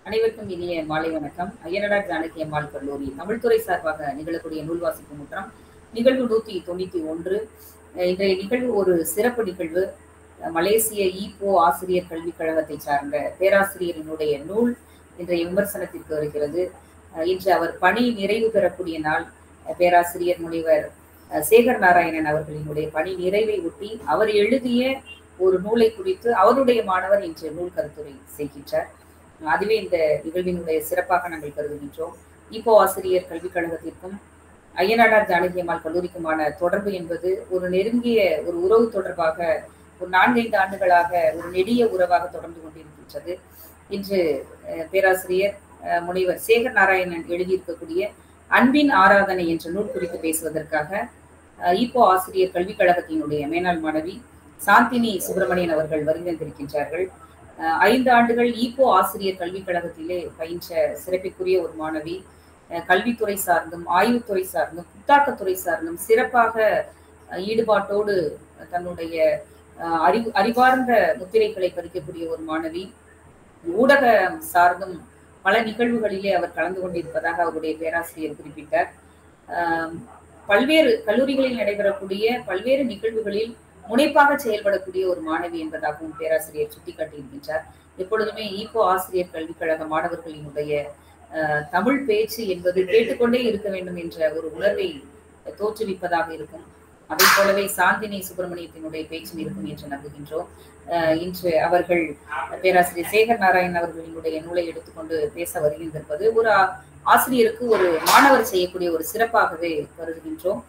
அனைவருக்கும் இனிய மாலை வணக்கம் ஐயனடா ஜானகி அம்மாள் கல்லூரி தமிழ்துறை சார்பாக நிகழக்கூடிய நூல் வாசிப்பு முற்றம் நிகழ்வு நூத்தி தொண்ணூத்தி ஒன்று இன்றைய நிகழ்வு ஒரு சிறப்பு நிகழ்வு மலேசிய ஈப்போ ஆசிரியர் கல்விக் கழகத்தை சார்ந்த பேராசிரியரினுடைய நூல் இன்றைய விமர்சனத்திற்கு வருகிறது இன்று அவர் பணி நிறைவு பெறக்கூடிய நாள் பேராசிரியர் முனைவர் சேகர் நாராயணன் அவர்களினுடைய பணி நிறைவை ஒட்டி அவர் எழுதிய ஒரு நூலை குறித்து அவருடைய மாணவர் இன்று நூல் கருத்துரை செய்கின்றார் அதுவே இந்த நிகழ்வினுடைய சிறப்பாக நாங்கள் கருதுகின்றோம் இப்போ ஆசிரியர் கல்விக் கழகத்திற்கும் ஐயனாடார் ஜானகி அம்மாள் கல்லூரிக்குமான தொடர்பு என்பது ஒரு நெருங்கிய ஒரு உறவு தொடர்பாக ஒரு நான்கைந்து ஆண்டுகளாக ஒரு நெடிய உறவாக தொடர்ந்து கொண்டிருக்கின்றது இன்று பேராசிரியர் முனைவர் சேகர் நாராயணன் எழுதியிருக்கக்கூடிய அன்பின் ஆராதனை என்ற நூல் குறித்து பேசுவதற்காக இப்போ ஆசிரியர் கல்விக் கழகத்தினுடைய மேனாள் மாணவி சாந்தினி சுப்பிரமணியன் அவர்கள் வருகின்றிருக்கின்றார்கள் ஐந்து ஆண்டுகள் ஈப்போ ஆசிரியர் கல்விக் கழகத்திலே பயின்ற சிறப்பிற்குரிய ஒரு மாணவி கல்வித்துறை சார்ந்தும் ஆய்வுத்துறை சார்ந்தும் புத்தாக்கத்துறை சார்ந்தும் சிறப்பாக ஈடுபாட்டோடு தன்னுடைய அறிவு அறிவார்ந்த முத்திரைகளை பதிக்கக்கூடிய ஒரு மாணவி ஊடகம் சார்ந்தும் பல நிகழ்வுகளிலே அவர் கலந்து கொண்டிருப்பதாக அவருடைய பேராசிரியர் குறிப்பிட்டார் பல்வேறு கல்லூரிகளில் நடைபெறக்கூடிய பல்வேறு நிகழ்வுகளில் முனைப்பாக செயல்படக்கூடிய ஒரு மாணவி என்பதாகவும் பேராசிரியர் சுட்டிக்காட்டியிருக்கின்றார் எப்பொழுதுமே ஈப்போ ஆசிரியர் கல்விக் கழக மாணவர்களினுடைய தமிழ் பேச்சு என்பது கேட்டுக்கொண்டே இருக்க வேண்டும் என்ற ஒரு உணர்வை தோற்றுவிப்பதாக இருக்கும் அதை போலவே சாந்தினி சுப்பிரமணியத்தினுடைய பேச்சும் இருக்கும் என்று நம்புகின்றோம் இன்று அவர்கள் பேராசிரியர் சேகர் நாராயண் அவர்களினுடைய நூலை எடுத்துக்கொண்டு பேச வருகின்றிருப்பது ஒரு ஆசிரியருக்கு ஒரு மாணவர் செய்யக்கூடிய ஒரு சிறப்பாகவே கருதுகின்றோம்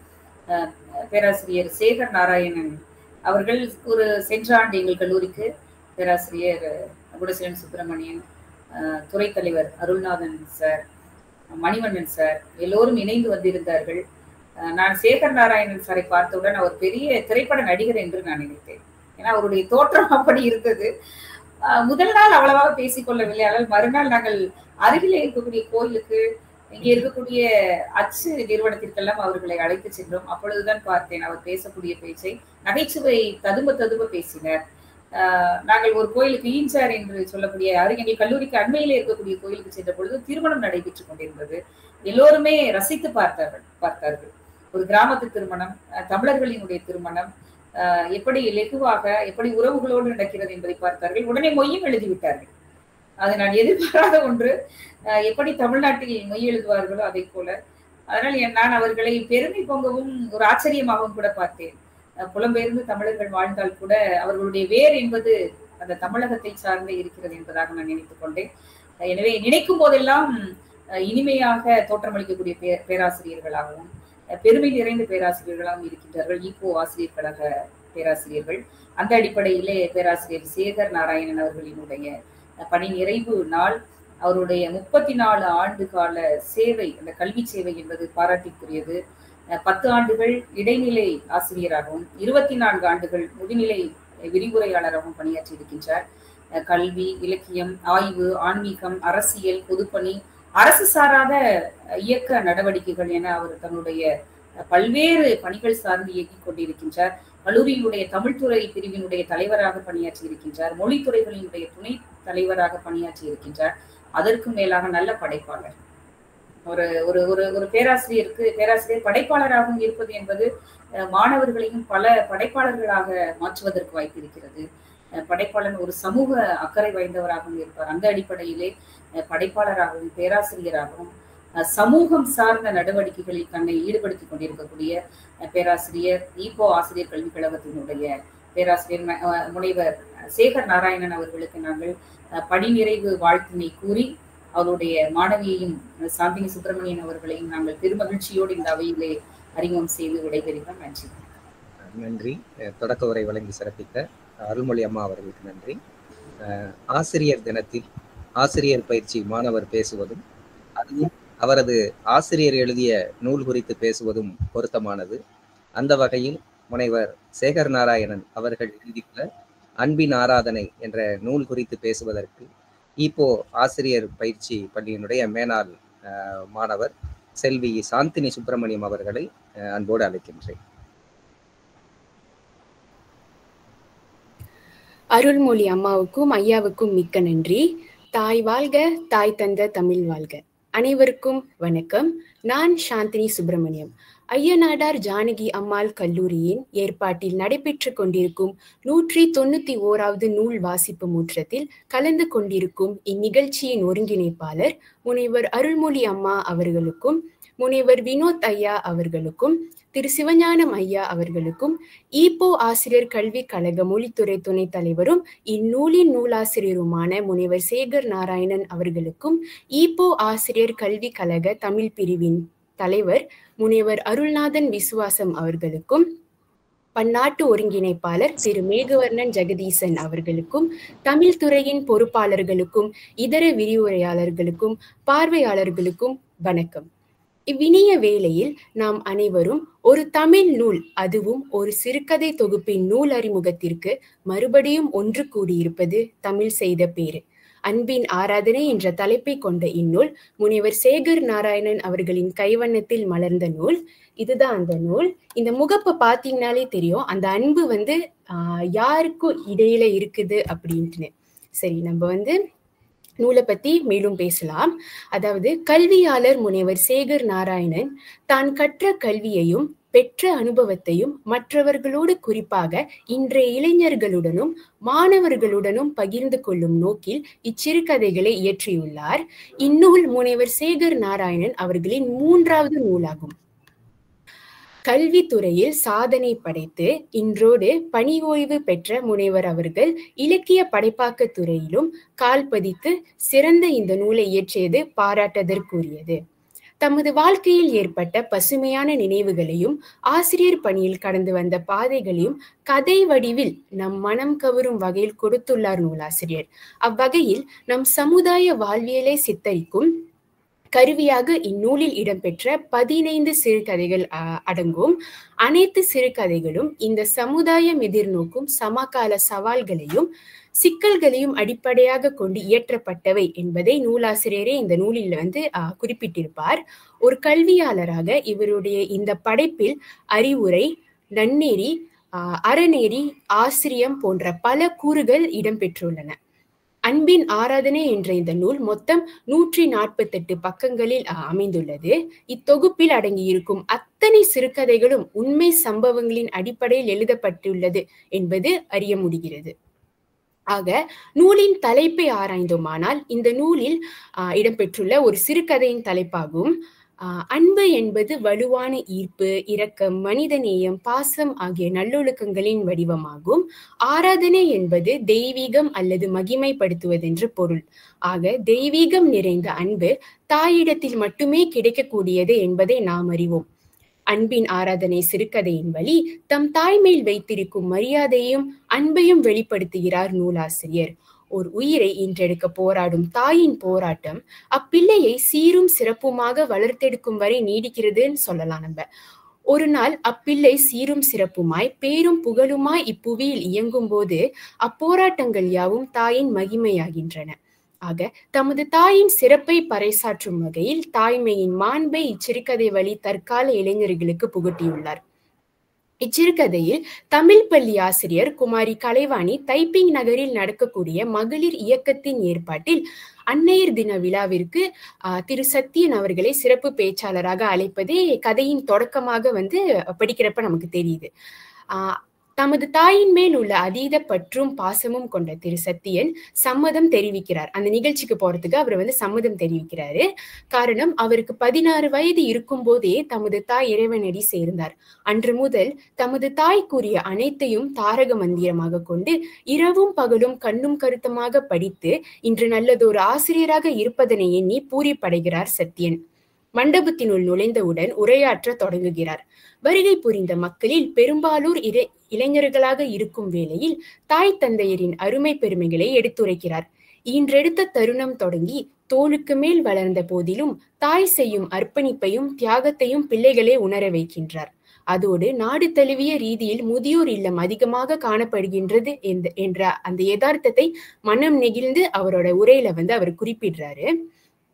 பேராசிரியர் சேகர் நாராயணன் அவர்கள் ஒரு சென்ற ஆண்டு எங்கள் கல்லூரிக்கு பேராசிரியர் குடசேலன் சுப்பிரமணியன் துறை தலைவர் அருள்நாதன் சார் மணிவண்ணன் சார் எல்லோரும் இணைந்து வந்திருந்தார்கள் நான் சேகர் நாராயணன் சாரை பார்த்தவுடன் அவர் பெரிய திரைப்பட நடிகர் என்று நான் நினைத்தேன் ஏன்னா அவருடைய தோற்றம் அப்படி இருந்தது முதல் நாள் அவ்வளவாக பேசிக்கொள்ளவில்லை ஆனால் மறுநாள் நாங்கள் அருகிலே இருக்கக்கூடிய கோயிலுக்கு இங்கே இருக்கக்கூடிய அச்சு நிறுவனத்திற்கெல்லாம் அவர்களை அழைத்து சென்றோம் அப்பொழுதுதான் பார்த்தேன் அவர் பேசக்கூடிய பேச்சை நகைச்சுவை ததும்ப ததும்ப பேசினர் நாங்கள் ஒரு கோயிலுக்கு ஈஞ்சார் என்று சொல்லக்கூடிய எங்கள் கல்லூரிக்கு அண்மையிலே இருக்கக்கூடிய கோயிலுக்கு சென்ற பொழுது திருமணம் நடைபெற்றுக் கொண்டிருந்தது எல்லோருமே ரசித்து பார்த்தார்கள் பார்த்தார்கள் ஒரு கிராமத்து திருமணம் தமிழர்களினுடைய திருமணம் எப்படி லெகுவாக எப்படி உறவுகளோடு நடக்கிறது என்பதை பார்த்தார்கள் உடனே மொய்யும் எழுதிவிட்டார்கள் அது நான் எதிர்பாராத ஒன்று எப்படி தமிழ்நாட்டில் மொய் எழுதுவார்களோ அதை போல அதனால் நான் அவர்களை பெருமை பொங்கவும் ஒரு ஆச்சரியமாகவும் கூட பார்த்தேன் புலம்பெயர்ந்து தமிழர்கள் வாழ்ந்தால் கூட அவர்களுடைய வேர் என்பது அந்த தமிழகத்தை சார்ந்தே இருக்கிறது என்பதாக நான் நினைத்துக் கொண்டேன் எனவே நினைக்கும் போதெல்லாம் இனிமையாக தோற்றமளிக்கக்கூடிய பே பேராசிரியர்களாகவும் பெருமை நிறைந்த பேராசிரியர்களாகவும் இருக்கின்றார்கள் ஈப்போ ஆசிரியர் கழக பேராசிரியர்கள் அந்த அடிப்படையிலே பேராசிரியர் சேகர் நாராயணன் அவர்களினுடைய பணி நிறைவு நாள் அவருடைய முப்பத்தி நாலு ஆண்டு கால சேவை அந்த கல்வி சேவை என்பது பாராட்டிக்குரியது பத்து ஆண்டுகள் இடைநிலை ஆசிரியராகவும் இருபத்தி நான்கு ஆண்டுகள் முதுநிலை விரிவுரையாளராகவும் பணியாற்றி இருக்கின்றார் கல்வி இலக்கியம் ஆய்வு ஆன்மீகம் அரசியல் பொதுப்பணி அரசு சாராத இயக்க நடவடிக்கைகள் என அவர் தன்னுடைய பல்வேறு பணிகள் சார்ந்து இயக்கிக் கொண்டிருக்கின்றார் கல்லூரியினுடைய தமிழ்துறை பிரிவினுடைய தலைவராக பணியாற்றி இருக்கின்றார் மொழித்துறைகளினுடைய துணை தலைவராக பணியாற்றி இருக்கின்றார் அதற்கு மேலாக நல்ல படைப்பாளர் ஒரு ஒரு ஒரு ஒரு பேராசிரியருக்கு பேராசிரியர் படைப்பாளராகவும் இருப்பது என்பது மாணவர்களையும் பல படைப்பாளர்களாக மாற்றுவதற்கு வாய்ப்பு இருக்கிறது படைப்பாளன் ஒரு சமூக அக்கறை வாய்ந்தவராகவும் இருப்பார் அந்த அடிப்படையிலே படைப்பாளராகவும் பேராசிரியராகவும் சமூகம் சார்ந்த நடவடிக்கைகளில் தன்னை ஈடுபடுத்திக் கொண்டிருக்கக்கூடிய பேராசிரியர் ஈப்போ ஆசிரியர் கல்விக் கழகத்தினுடைய பேராசிரியர் முனைவர் சேகர் நாராயணன் அவர்களுக்கு நாங்கள் பணி நிறைவு வாழ்த்தினை கூறி அவருடைய மாணவியையும் சாந்தினி சுப்பிரமணியன் அவர்களையும் நாங்கள் பெருமகிழ்ச்சியோடு இந்த அவையிலே அறிமுகம் செய்து விடைபெறுகிறோம் நன்றி நன்றி தொடக்க உரை வழங்கி சிறப்பித்த அருள்மொழி அம்மா அவர்களுக்கு நன்றி ஆசிரியர் தினத்தில் ஆசிரியர் பயிற்சி மாணவர் பேசுவதும் அதுவும் அவரது ஆசிரியர் எழுதிய நூல் குறித்து பேசுவதும் பொருத்தமானது அந்த வகையில் முனைவர் சேகர் நாராயணன் அவர்கள் எழுதியுள்ள அன்பின் ஆராதனை என்ற நூல் குறித்து பேசுவதற்கு இப்போ ஆசிரியர் பயிற்சி பள்ளியினுடைய மேனாள் மாணவர் செல்வி சாந்தினி சுப்பிரமணியம் அவர்களை அன்போடு அழைக்கின்றேன் அருள்மொழி அம்மாவுக்கும் ஐயாவுக்கும் மிக்க நன்றி தாய் வாழ்க தாய் தந்த தமிழ் வாழ்க அனைவருக்கும் வணக்கம் நான் சாந்தினி சுப்பிரமணியம் ஐயநாடார் ஜானகி அம்மாள் கல்லூரியின் ஏற்பாட்டில் நடைபெற்று கொண்டிருக்கும் நூற்றி தொண்ணூத்தி ஓராவது நூல் வாசிப்பு முற்றத்தில் கலந்து கொண்டிருக்கும் இந்நிகழ்ச்சியின் ஒருங்கிணைப்பாளர் முனைவர் அருள்மொழி அம்மா அவர்களுக்கும் முனைவர் வினோத் ஐயா அவர்களுக்கும் திரு சிவஞானம் ஐயா அவர்களுக்கும் ஈப்போ ஆசிரியர் கல்விக் கழக மொழித்துறை துணைத் தலைவரும் இந்நூலின் நூலாசிரியருமான முனைவர் சேகர் நாராயணன் அவர்களுக்கும் ஈப்போ ஆசிரியர் கல்விக் கழக தமிழ் பிரிவின் தலைவர் முனைவர் அருள்நாதன் விசுவாசம் அவர்களுக்கும் பன்னாட்டு ஒருங்கிணைப்பாளர் திரு மேகவர்ணன் ஜெகதீசன் அவர்களுக்கும் தமிழ் துறையின் பொறுப்பாளர்களுக்கும் இதர விரிவுரையாளர்களுக்கும் பார்வையாளர்களுக்கும் வணக்கம் இவ்வினிய வேளையில் நாம் அனைவரும் ஒரு தமிழ் நூல் அதுவும் ஒரு சிறுகதை தொகுப்பின் நூல் அறிமுகத்திற்கு மறுபடியும் ஒன்று கூடியிருப்பது தமிழ் செய்த பேரு அன்பின் ஆராதனை என்ற தலைப்பை கொண்ட இந்நூல் முனைவர் சேகர் நாராயணன் அவர்களின் கைவண்ணத்தில் மலர்ந்த நூல் இதுதான் அந்த நூல் இந்த முகப்பை பார்த்தீங்கனாலே தெரியும் அந்த அன்பு வந்து ஆஹ் யாருக்கும் இடையில இருக்குது அப்படின்ட்டுன்னு சரி நம்ம வந்து நூலை பத்தி மேலும் பேசலாம் அதாவது கல்வியாளர் முனைவர் சேகர் நாராயணன் தான் கற்ற கல்வியையும் பெற்ற அனுபவத்தையும் மற்றவர்களோடு குறிப்பாக இன்றைய இளைஞர்களுடனும் மாணவர்களுடனும் பகிர்ந்து கொள்ளும் நோக்கில் இச்சிறுகதைகளை இயற்றியுள்ளார் இந்நூல் முனைவர் சேகர் நாராயணன் அவர்களின் மூன்றாவது நூலாகும் கல்வித்துறையில் சாதனை படைத்து இன்றோடு பணி ஓய்வு பெற்ற முனைவர் அவர்கள் இலக்கிய படைப்பாக்க துறையிலும் கால் பதித்து சிறந்த இந்த நூலை இயற்றியது பாராட்டதற்குரியது தமது வாழ்க்கையில் ஏற்பட்ட பசுமையான நினைவுகளையும் ஆசிரியர் பணியில் கடந்து வந்த பாதைகளையும் கதை வடிவில் நம் மனம் கவரும் வகையில் கொடுத்துள்ளார் நூலாசிரியர் அவ்வகையில் நம் சமுதாய வாழ்வியலை சித்தரிக்கும் கருவியாக இந்நூலில் இடம்பெற்ற பதினைந்து சிறுகதைகள் அடங்கும் அனைத்து சிறுகதைகளும் இந்த சமுதாயம் எதிர்நோக்கும் சமகால சவால்களையும் சிக்கல்களையும் அடிப்படையாக கொண்டு இயற்றப்பட்டவை என்பதை நூலாசிரியரே இந்த நூலில் வந்து குறிப்பிட்டிருப்பார் ஒரு கல்வியாளராக இவருடைய இந்த படைப்பில் அறிவுரை நன்னெறி அறநெறி ஆசிரியம் போன்ற பல கூறுகள் இடம்பெற்றுள்ளன அன்பின் ஆராதனை என்ற இந்த நூல் மொத்தம் நூற்றி நாற்பத்தெட்டு பக்கங்களில் அமைந்துள்ளது இத்தொகுப்பில் அடங்கியிருக்கும் அத்தனை சிறுகதைகளும் உண்மை சம்பவங்களின் அடிப்படையில் எழுதப்பட்டுள்ளது என்பது அறிய முடிகிறது ஆக நூலின் தலைப்பை ஆராய்ந்தோமானால் இந்த நூலில் இடம்பெற்றுள்ள ஒரு சிறுகதையின் தலைப்பாகும் அன்பு என்பது வலுவான ஈர்ப்பு இரக்கம் மனிதநேயம் பாசம் ஆகிய நல்லொழுக்கங்களின் வடிவமாகும் ஆராதனை என்பது தெய்வீகம் அல்லது மகிமைப்படுத்துவதென்று பொருள் ஆக தெய்வீகம் நிறைந்த அன்பு தாயிடத்தில் மட்டுமே கிடைக்கக்கூடியது என்பதை நாம் அறிவோம் அன்பின் ஆராதனை சிறுகதையின் வழி தம் தாய்மேல் வைத்திருக்கும் மரியாதையும் அன்பையும் வெளிப்படுத்துகிறார் நூலாசிரியர் ஒரு உயிரை இன்றெடுக்க போராடும் தாயின் போராட்டம் அப்பிள்ளையை சீரும் சிறப்புமாக வளர்த்தெடுக்கும் வரை நீடிக்கிறதுன்னு சொல்லலாம் நம்ம ஒரு நாள் அப்பிள்ளை சீரும் சிறப்புமாய் பேரும் புகழுமாய் இப்புவியில் இயங்கும் போது அப்போராட்டங்கள் யாவும் தாயின் மகிமையாகின்றன ஆக தமது தாயின் சிறப்பை பறைசாற்றும் வகையில் தாய்மையின் மாண்பை இச்சிறுகதை வழி தற்கால இளைஞர்களுக்கு புகட்டியுள்ளார் இச்சிறுகதையில் தமிழ் பள்ளி ஆசிரியர் குமாரி கலைவாணி தைப்பிங் நகரில் நடக்கக்கூடிய மகளிர் இயக்கத்தின் ஏற்பாட்டில் அன்னையர் தின விழாவிற்கு திரு சத்யன் அவர்களை சிறப்பு பேச்சாளராக அழைப்பதே கதையின் தொடக்கமாக வந்து படிக்கிறப்ப நமக்கு தெரியுது ஆஹ் தமது தாயின் மேல் உள்ள அதீத பற்றும் பாசமும் கொண்ட திரு சத்தியன் சம்மதம் தெரிவிக்கிறார் அந்த நிகழ்ச்சிக்கு போறதுக்கு அவர் வந்து சம்மதம் தெரிவிக்கிறாரு காரணம் அவருக்கு பதினாறு வயது இருக்கும் போதே தமது தாய் இறைவனடி சேர்ந்தார் அன்று முதல் தமது தாய் கூறிய அனைத்தையும் தாரக மந்திரமாக கொண்டு இரவும் பகலும் கண்ணும் கருத்தமாக படித்து இன்று நல்லதொரு ஆசிரியராக இருப்பதனை எண்ணி பூரிப்படைகிறார் சத்தியன் மண்டபத்தினுள் நுழைந்தவுடன் உரையாற்ற தொடங்குகிறார் வருகை புரிந்த மக்களில் பெரும்பாலூர் இறை இளைஞர்களாக இருக்கும் வேளையில் தாய் தந்தையரின் அருமை பெருமைகளை எடுத்துரைக்கிறார் ஈன்றெடுத்த தருணம் தொடங்கி தோளுக்கு மேல் வளர்ந்த போதிலும் தாய் செய்யும் அர்ப்பணிப்பையும் தியாகத்தையும் பிள்ளைகளே உணர வைக்கின்றார் அதோடு நாடு தழுவிய ரீதியில் முதியோர் இல்லம் அதிகமாக காணப்படுகின்றது என்ற அந்த யதார்த்தத்தை மனம் நெகிழ்ந்து அவரோட உரையில வந்து அவர் குறிப்பிடுறாரு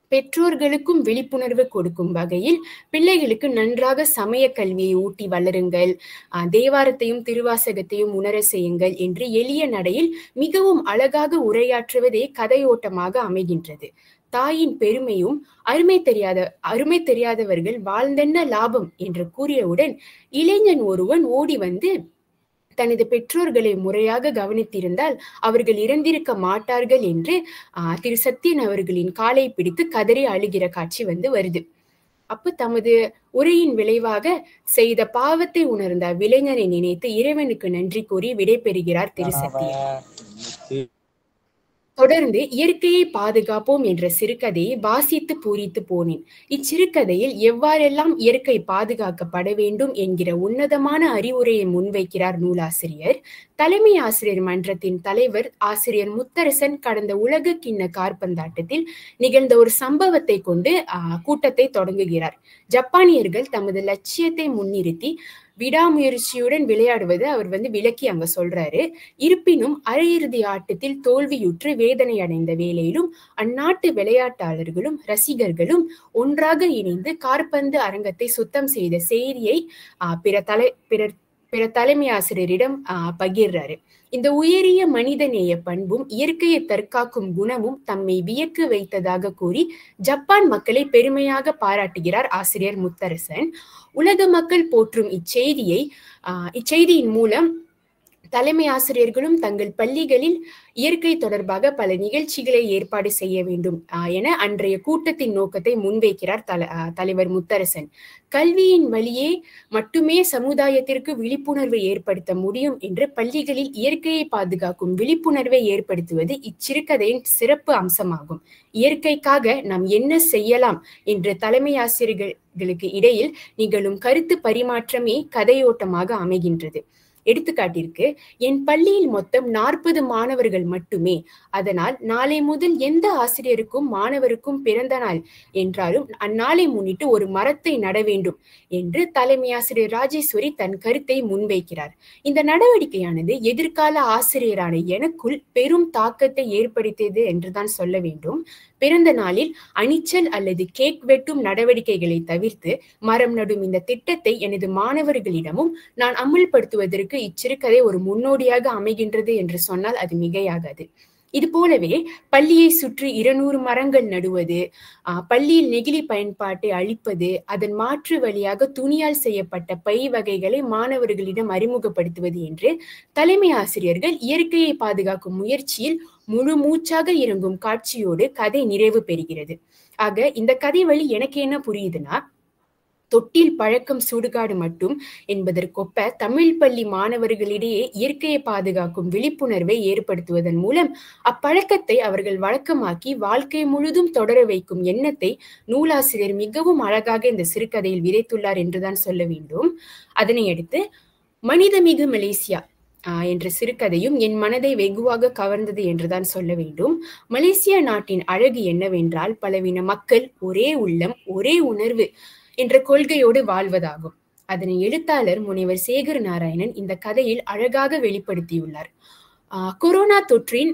பெற்றோர்களுக்கும் விழிப்புணர்வு கொடுக்கும் வகையில் பிள்ளைகளுக்கு நன்றாக சமய கல்வியை ஊட்டி வளருங்கள் தேவாரத்தையும் திருவாசகத்தையும் உணர செய்யுங்கள் என்று எளிய நடையில் மிகவும் அழகாக உரையாற்றுவதே கதையோட்டமாக அமைகின்றது தாயின் பெருமையும் அருமை தெரியாத அருமை தெரியாதவர்கள் வாழ்ந்தென்ன லாபம் என்று கூறியவுடன் இளைஞன் ஒருவன் ஓடி வந்து தனது பெற்றோர்களை முறையாக கவனித்திருந்தால் அவர்கள் இறந்திருக்க மாட்டார்கள் என்று திரு சத்யன் அவர்களின் காலை பிடித்து கதறி அழுகிற காட்சி வந்து வருது அப்ப தமது உரையின் விளைவாக செய்த பாவத்தை உணர்ந்த விளைஞனை நினைத்து இறைவனுக்கு நன்றி கூறி விடைபெறுகிறார் திரு சத்யன் தொடர்ந்து இயற்கையை பாதுகாப்போம் என்ற சிறுகதையை வாசித்து பூரித்து போனேன் இச்சிறுகதையில் எவ்வாறெல்லாம் இயற்கை பாதுகாக்கப்பட வேண்டும் என்கிற உன்னதமான அறிவுரையை முன்வைக்கிறார் நூலாசிரியர் தலைமை ஆசிரியர் மன்றத்தின் தலைவர் ஆசிரியர் முத்தரசன் கடந்த உலக கிண்ண கார்பந்தாட்டத்தில் நிகழ்ந்த ஒரு சம்பவத்தை கொண்டு கூட்டத்தை தொடங்குகிறார் ஜப்பானியர்கள் தமது லட்சியத்தை முன்னிறுத்தி விடாமுயற்சியுடன் விளையாடுவது அவர் வந்து விளக்கி அங்க சொல்றாரு இருப்பினும் அரையிறுதி ஆட்டத்தில் தோல்வியுற்று வேதனை அடைந்த வேளையிலும் அந்நாட்டு விளையாட்டாளர்களும் ரசிகர்களும் ஒன்றாக இணைந்து கார்பந்து அரங்கத்தை சுத்தம் செய்த செய்தியை பிற தலை பிற பிற தலைமை ஆசிரியரிடம் பகிர்றாரு இந்த உயரிய மனிதநேய பண்பும் இயற்கையை தற்காக்கும் குணமும் தம்மை வியக்க வைத்ததாக கூறி ஜப்பான் மக்களை பெருமையாக பாராட்டுகிறார் ஆசிரியர் முத்தரசன் உலக மக்கள் போற்றும் இச்செய்தியை இச்செய்தியின் மூலம் தலைமை ஆசிரியர்களும் தங்கள் பள்ளிகளில் இயற்கை தொடர்பாக பல நிகழ்ச்சிகளை ஏற்பாடு செய்ய வேண்டும் என அன்றைய கூட்டத்தின் நோக்கத்தை முன்வைக்கிறார் தல தலைவர் முத்தரசன் கல்வியின் வழியே மட்டுமே சமுதாயத்திற்கு விழிப்புணர்வை ஏற்படுத்த முடியும் என்று பள்ளிகளில் இயற்கையை பாதுகாக்கும் விழிப்புணர்வை ஏற்படுத்துவது இச்சிறுகதையின் சிறப்பு அம்சமாகும் இயற்கைக்காக நாம் என்ன செய்யலாம் என்று தலைமை ஆசிரியர்களுக்கு இடையில் நிகழும் கருத்து பரிமாற்றமே கதையோட்டமாக அமைகின்றது எடுத்துக்காட்டிற்கு என் பள்ளியில் மொத்தம் நாற்பது மாணவர்கள் மட்டுமே அதனால் நாளை முதல் எந்த ஆசிரியருக்கும் மாணவருக்கும் பிறந்த நாள் என்றாலும் அந்நாளை முன்னிட்டு ஒரு மரத்தை நட வேண்டும் என்று தலைமை ஆசிரியர் ராஜேஸ்வரி தன் கருத்தை முன்வைக்கிறார் இந்த நடவடிக்கையானது எதிர்கால ஆசிரியரான எனக்குள் பெரும் தாக்கத்தை ஏற்படுத்தியது என்றுதான் சொல்ல வேண்டும் பிறந்த நாளில் அணிச்சல் அல்லது கேக் வெட்டும் நடவடிக்கைகளை தவிர்த்து மரம் நடும் இந்த திட்டத்தை எனது மாணவர்களிடமும் நான் அமுல்படுத்துவதற்கு இச்சிறுகதை ஒரு முன்னோடியாக அமைகின்றது என்று சொன்னால் அது மிகையாகாது இது போலவே பள்ளியை சுற்றி இருநூறு மரங்கள் நடுவது பள்ளியில் நெகிழி பயன்பாட்டை அழிப்பது அதன் மாற்று வழியாக துணியால் செய்யப்பட்ட பை வகைகளை மாணவர்களிடம் அறிமுகப்படுத்துவது என்று தலைமை ஆசிரியர்கள் இயற்கையை பாதுகாக்கும் முயற்சியில் முழு மூச்சாக இறங்கும் காட்சியோடு கதை நிறைவு பெறுகிறது ஆக இந்த கதை வழி எனக்கு என்ன புரியுதுன்னா தொட்டில் பழக்கம் சுடுகாடு மட்டும் என்பதற்கொப்ப தமிழ் பள்ளி மாணவர்களிடையே இயற்கையை பாதுகாக்கும் விழிப்புணர்வை ஏற்படுத்துவதன் மூலம் அப்பழக்கத்தை அவர்கள் வழக்கமாக்கி வாழ்க்கை முழுதும் தொடர வைக்கும் எண்ணத்தை நூலாசிரியர் மிகவும் அழகாக இந்த சிறுகதையில் விதைத்துள்ளார் என்றுதான் சொல்ல வேண்டும் அதனை அடுத்து மனிதமிகு மலேசியா என்ற சிறுகதையும் என் மனதை வெகுவாக கவர்ந்தது என்றுதான் சொல்ல வேண்டும் மலேசியா நாட்டின் அழகு என்னவென்றால் பலவின மக்கள் ஒரே உள்ளம் ஒரே உணர்வு என்ற கொள்கையோடு வாழ்வதாகும் அதனை எழுத்தாளர் முனைவர் சேகர் நாராயணன் இந்த கதையில் அழகாக வெளிப்படுத்தியுள்ளார் கொரோனா தொற்றின்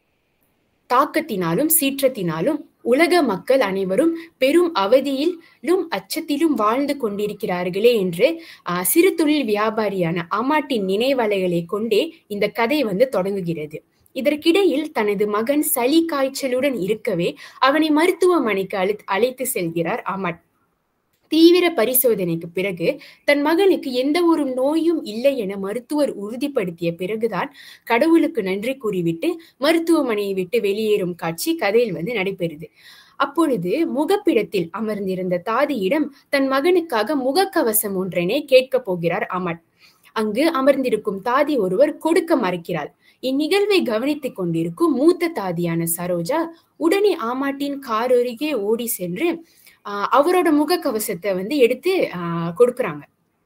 தாக்கத்தினாலும் சீற்றத்தினாலும் உலக மக்கள் அனைவரும் பெரும் அவதியிலும் அச்சத்திலும் வாழ்ந்து கொண்டிருக்கிறார்களே என்று சிறு தொழில் வியாபாரியான அம்மாட்டின் நினைவலைகளை கொண்டே இந்த கதை வந்து தொடங்குகிறது இதற்கிடையில் தனது மகன் சளி காய்ச்சலுடன் இருக்கவே அவனை மருத்துவமனைக்கு அழை அழைத்து செல்கிறார் அமட் தீவிர பரிசோதனைக்கு பிறகு தன் மகனுக்கு எந்த ஒரு நோயும் இல்லை என மருத்துவர் உறுதிப்படுத்திய பிறகுதான் கடவுளுக்கு நன்றி கூறிவிட்டு மருத்துவமனையை விட்டு வெளியேறும் காட்சி கதையில் வந்து நடைபெறுது அப்பொழுது முகப்பிடத்தில் அமர்ந்திருந்த தாதியிடம் தன் மகனுக்காக முகக்கவசம் ஒன்றனை கேட்கப் போகிறார் அமட் அங்கு அமர்ந்திருக்கும் தாதி ஒருவர் கொடுக்க மறுக்கிறாள் இந்நிகழ்வை கவனித்துக் கொண்டிருக்கும் மூத்த தாதியான சரோஜா உடனே ஆமாட்டின் கார் அருகே ஓடி சென்று அவரோட முகக்கவசத்தை வந்து எடுத்து கொடுக்குறாங்க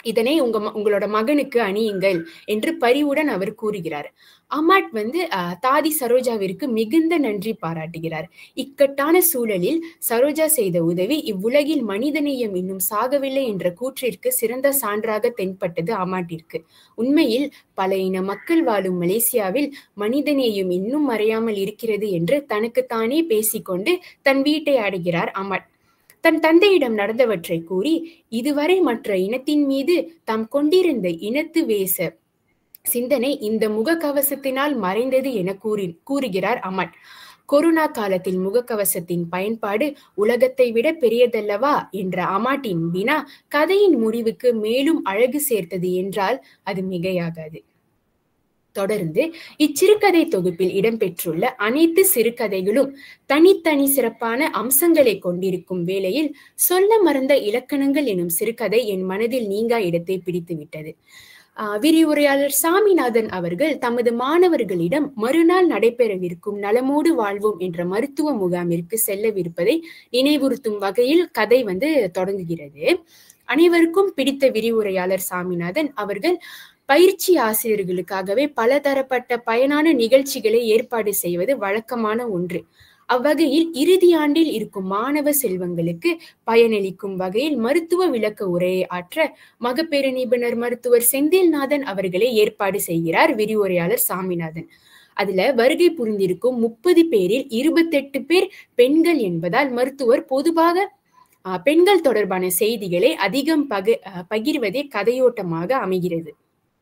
இதனை உங்க ம- உங்களோட மகனுக்கு அணியுங்கள் என்று பரிவுடன் அவர் கூறுகிறார் அமாட் வந்து அஹ், தாதி சரோஜாவிற்கு மிகுந்த நன்றி பாராட்டுகிறார் இக்கட்டான சூழலில் சரோஜா செய்த உதவி இவ்வுலகில் மனிதநேயம் இன்னும் சாகவில்லை என்ற கூற்றிற்கு சிறந்த சான்றாக தென்பட்டது அமாட்டிற்கு உண்மையில் பல இன மக்கள் வாழும் மலேசியாவில் மனிதநேயம் இன்னும் மறையாமல் இருக்கிறது என்று தனக்குத்தானே பேசிக்கொண்டு தன் வீட்டை அடைகிறார் அமாட் தன் தந்தையிடம் நடந்தவற்றை கூறி இதுவரை மற்ற இனத்தின் மீது தாம் கொண்டிருந்த இனத்து வேச சிந்தனை இந்த முகக்கவசத்தினால் மறைந்தது என கூறி கூறுகிறார் அமட் கொரோனா காலத்தில் முகக்கவசத்தின் பயன்பாடு உலகத்தை விட பெரியதல்லவா என்ற அமாட்டின் வினா கதையின் முடிவுக்கு மேலும் அழகு சேர்த்தது என்றால் அது மிகையாகாது தொடர்ந்து இச்சிறுகதை தொகுப்பில் இடம்பெற்றுள்ள அனைத்து சிறுகதைகளும் தனித்தனி சிறப்பான அம்சங்களை கொண்டிருக்கும் வேளையில் சொல்ல மறந்த இலக்கணங்கள் எனும் சிறுகதை என் மனதில் நீங்கா இடத்தை பிடித்துவிட்டது ஆஹ் விரிவுரையாளர் சாமிநாதன் அவர்கள் தமது மாணவர்களிடம் மறுநாள் நடைபெறவிருக்கும் நலமோடு வாழ்வோம் என்ற மருத்துவ முகாமிற்கு செல்லவிருப்பதை நினைவுறுத்தும் வகையில் கதை வந்து தொடங்குகிறது அனைவருக்கும் பிடித்த விரிவுரையாளர் சாமிநாதன் அவர்கள் பயிற்சி ஆசிரியர்களுக்காகவே பலதரப்பட்ட பயனான நிகழ்ச்சிகளை ஏற்பாடு செய்வது வழக்கமான ஒன்று அவ்வகையில் இறுதி ஆண்டில் இருக்கும் மாணவ செல்வங்களுக்கு பயனளிக்கும் வகையில் மருத்துவ விளக்க உரையை ஆற்ற மகப்பேறு நிபுணர் மருத்துவர் செந்தில்நாதன் அவர்களே ஏற்பாடு செய்கிறார் விரிவுரையாளர் சாமிநாதன் அதுல வருகை புரிந்திருக்கும் முப்பது பேரில் இருபத்தெட்டு பேர் பெண்கள் என்பதால் மருத்துவர் பொதுவாக ஆஹ், பெண்கள் தொடர்பான செய்திகளை அதிகம் பக ஆஹ், பகிர்வதே கதையோட்டமாக அமைகிறது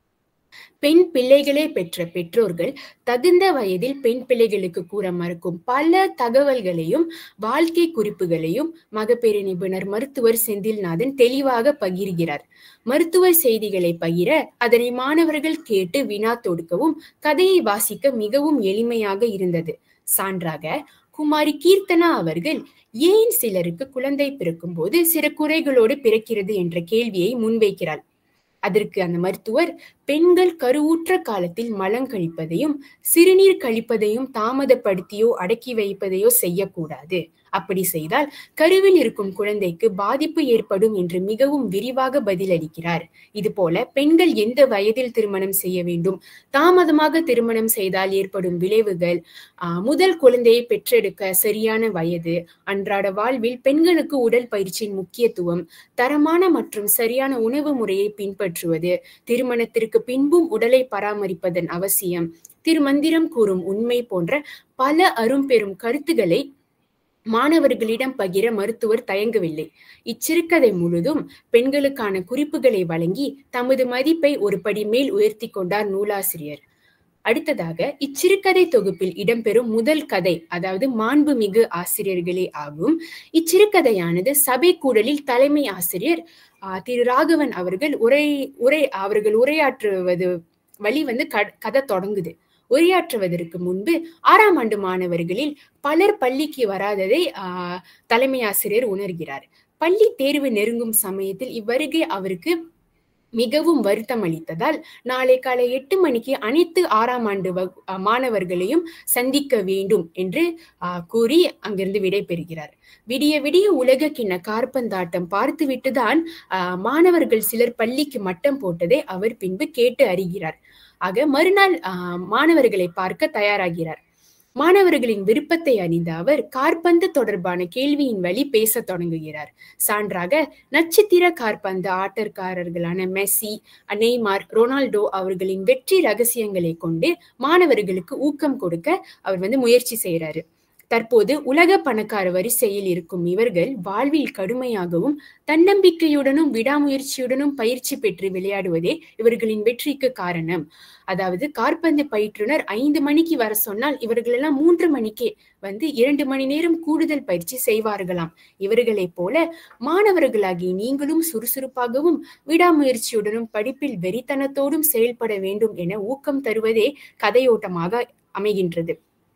பெண் பிள்ளைகளே பெற்ற பெற்றோர்கள் தகுந்த வயதில் பெண் பிள்ளைகளுக்கு கூற மறுக்கும் பல தகவல்களையும் வாழ்க்கை குறிப்புகளையும் மகப்பேறு நிபுணர் மருத்துவர் செந்தில்நாதன் தெளிவாக பகிர்கிறார் மருத்துவ செய்திகளை பகிர அதனை மாணவர்கள் கேட்டு வினா தொடுக்கவும் கதையை வாசிக்க மிகவும் எளிமையாக இருந்தது சான்றாக குமாரி கீர்த்தனா அவர்கள் ஏன் சிலருக்கு குழந்தை பிறக்கும் போது சில குறைகளோடு பிறக்கிறது என்ற கேள்வியை முன்வைக்கிறார் அதற்கு அந்த மருத்துவர் பெண்கள் கருவுற்ற காலத்தில் மலம் கழிப்பதையும் சிறுநீர் கழிப்பதையும் தாமதப்படுத்தியோ அடக்கி வைப்பதையோ செய்யக்கூடாது அப்படி செய்தால் கருவில் இருக்கும் குழந்தைக்கு பாதிப்பு ஏற்படும் என்று மிகவும் விரிவாக பதிலளிக்கிறார் இதுபோல பெண்கள் எந்த வயதில் திருமணம் செய்ய வேண்டும் தாமதமாக திருமணம் செய்தால் ஏற்படும் விளைவுகள் ஆஹ், முதல் குழந்தையை பெற்றெடுக்க சரியான வயது அன்றாட வாழ்வில் பெண்களுக்கு உடல் பயிற்சியின் முக்கியத்துவம் தரமான மற்றும் சரியான உணவு முறையை பின்பற்றுவது திருமணத்திற்கு பின்பும் உடலை பராமரிப்பதன் அவசியம் திருமந்திரம் கூறும் உண்மை போன்ற பல அரும்பெரும் கருத்துக்களை மாணவர்களிடம் பகிர மருத்துவர் தயங்கவில்லை இச்சிறுகதை முழுதும் பெண்களுக்கான குறிப்புகளை வழங்கி தமது மதிப்பை ஒரு படி மேல் உயர்த்தி கொண்டார் நூலாசிரியர் அடுத்ததாக இச்சிறுகதை தொகுப்பில் இடம்பெறும் முதல் கதை அதாவது மாண்புமிகு ஆசிரியர்களே ஆகும் இச்சிறுகதையானது சபை கூடலில் தலைமை ஆசிரியர் ஆஹ், திரு ராகவன் அவர்கள் உரை உரை அவர்கள் உரையாற்றுவது வழி வந்து க- கதை தொடங்குது உரையாற்றுவதற்கு முன்பு ஆறாம் ஆண்டு மாணவர்களில் பலர் பள்ளிக்கு வராததை ஆஹ், தலைமை ஆசிரியர் உணர்கிறார் பள்ளி தேர்வு நெருங்கும் சமயத்தில் இவ்வருகை அவருக்கு மிகவும் வருத்தம் அளித்ததால் நாளை காலை எட்டு மணிக்கு அனைத்து ஆறாம் ஆண்டு வகு- அஹ், மாணவர்களையும் சந்திக்க வேண்டும் என்று ஆஹ், கூறி அங்கிருந்து விடைபெறுகிறார் விடிய விடிய உலக கிண்ண கார்பந்தாட்டம் பார்த்துவிட்டுதான் ஆஹ், மாணவர்கள் சிலர் பள்ளிக்கு மட்டம் போட்டதை அவர் பின்பு கேட்டு அறிகிறார் ஆக மறுநாள் ஆஹ், மாணவர்களை பார்க்க தயாராகிறார் மாணவர்களின் விருப்பத்தை அறிந்த அவர் காற்பந்து தொடர்பான கேள்வியின் வழி பேசத் தொடங்குகிறார் சான்றாக நட்சத்திர காற்பந்து ஆட்டக்காரர்களான மெஸ்ஸி நெய்மார் ரொனால்டோ அவர்களின் வெற்றி ரகசியங்களை கொண்டு மாணவர்களுக்கு ஊக்கம் கொடுக்க அவர் வந்து முயற்சி செய்யறாரு தற்போது உலக பணக்கார வரிசையில் இருக்கும் இவர்கள் வாழ்வில் கடுமையாகவும் தன்னம்பிக்கையுடனும் விடாமுயற்சியுடனும் பயிற்சி பெற்று விளையாடுவதே இவர்களின் வெற்றிக்கு காரணம் அதாவது காற்பந்து பயிற்றுனர் ஐந்து மணிக்கு வர சொன்னால் இவர்களெல்லாம் மூன்று மணிக்கே வந்து இரண்டு மணி நேரம் கூடுதல் பயிற்சி செய்வார்களாம் இவர்களைப் போல மாணவர்களாகிய நீங்களும் சுறுசுறுப்பாகவும் விடாமுயற்சியுடனும் படிப்பில் வெறித்தனத்தோடும் செயல்பட வேண்டும் என ஊக்கம் தருவதே கதையோட்டமாக அமைகின்றது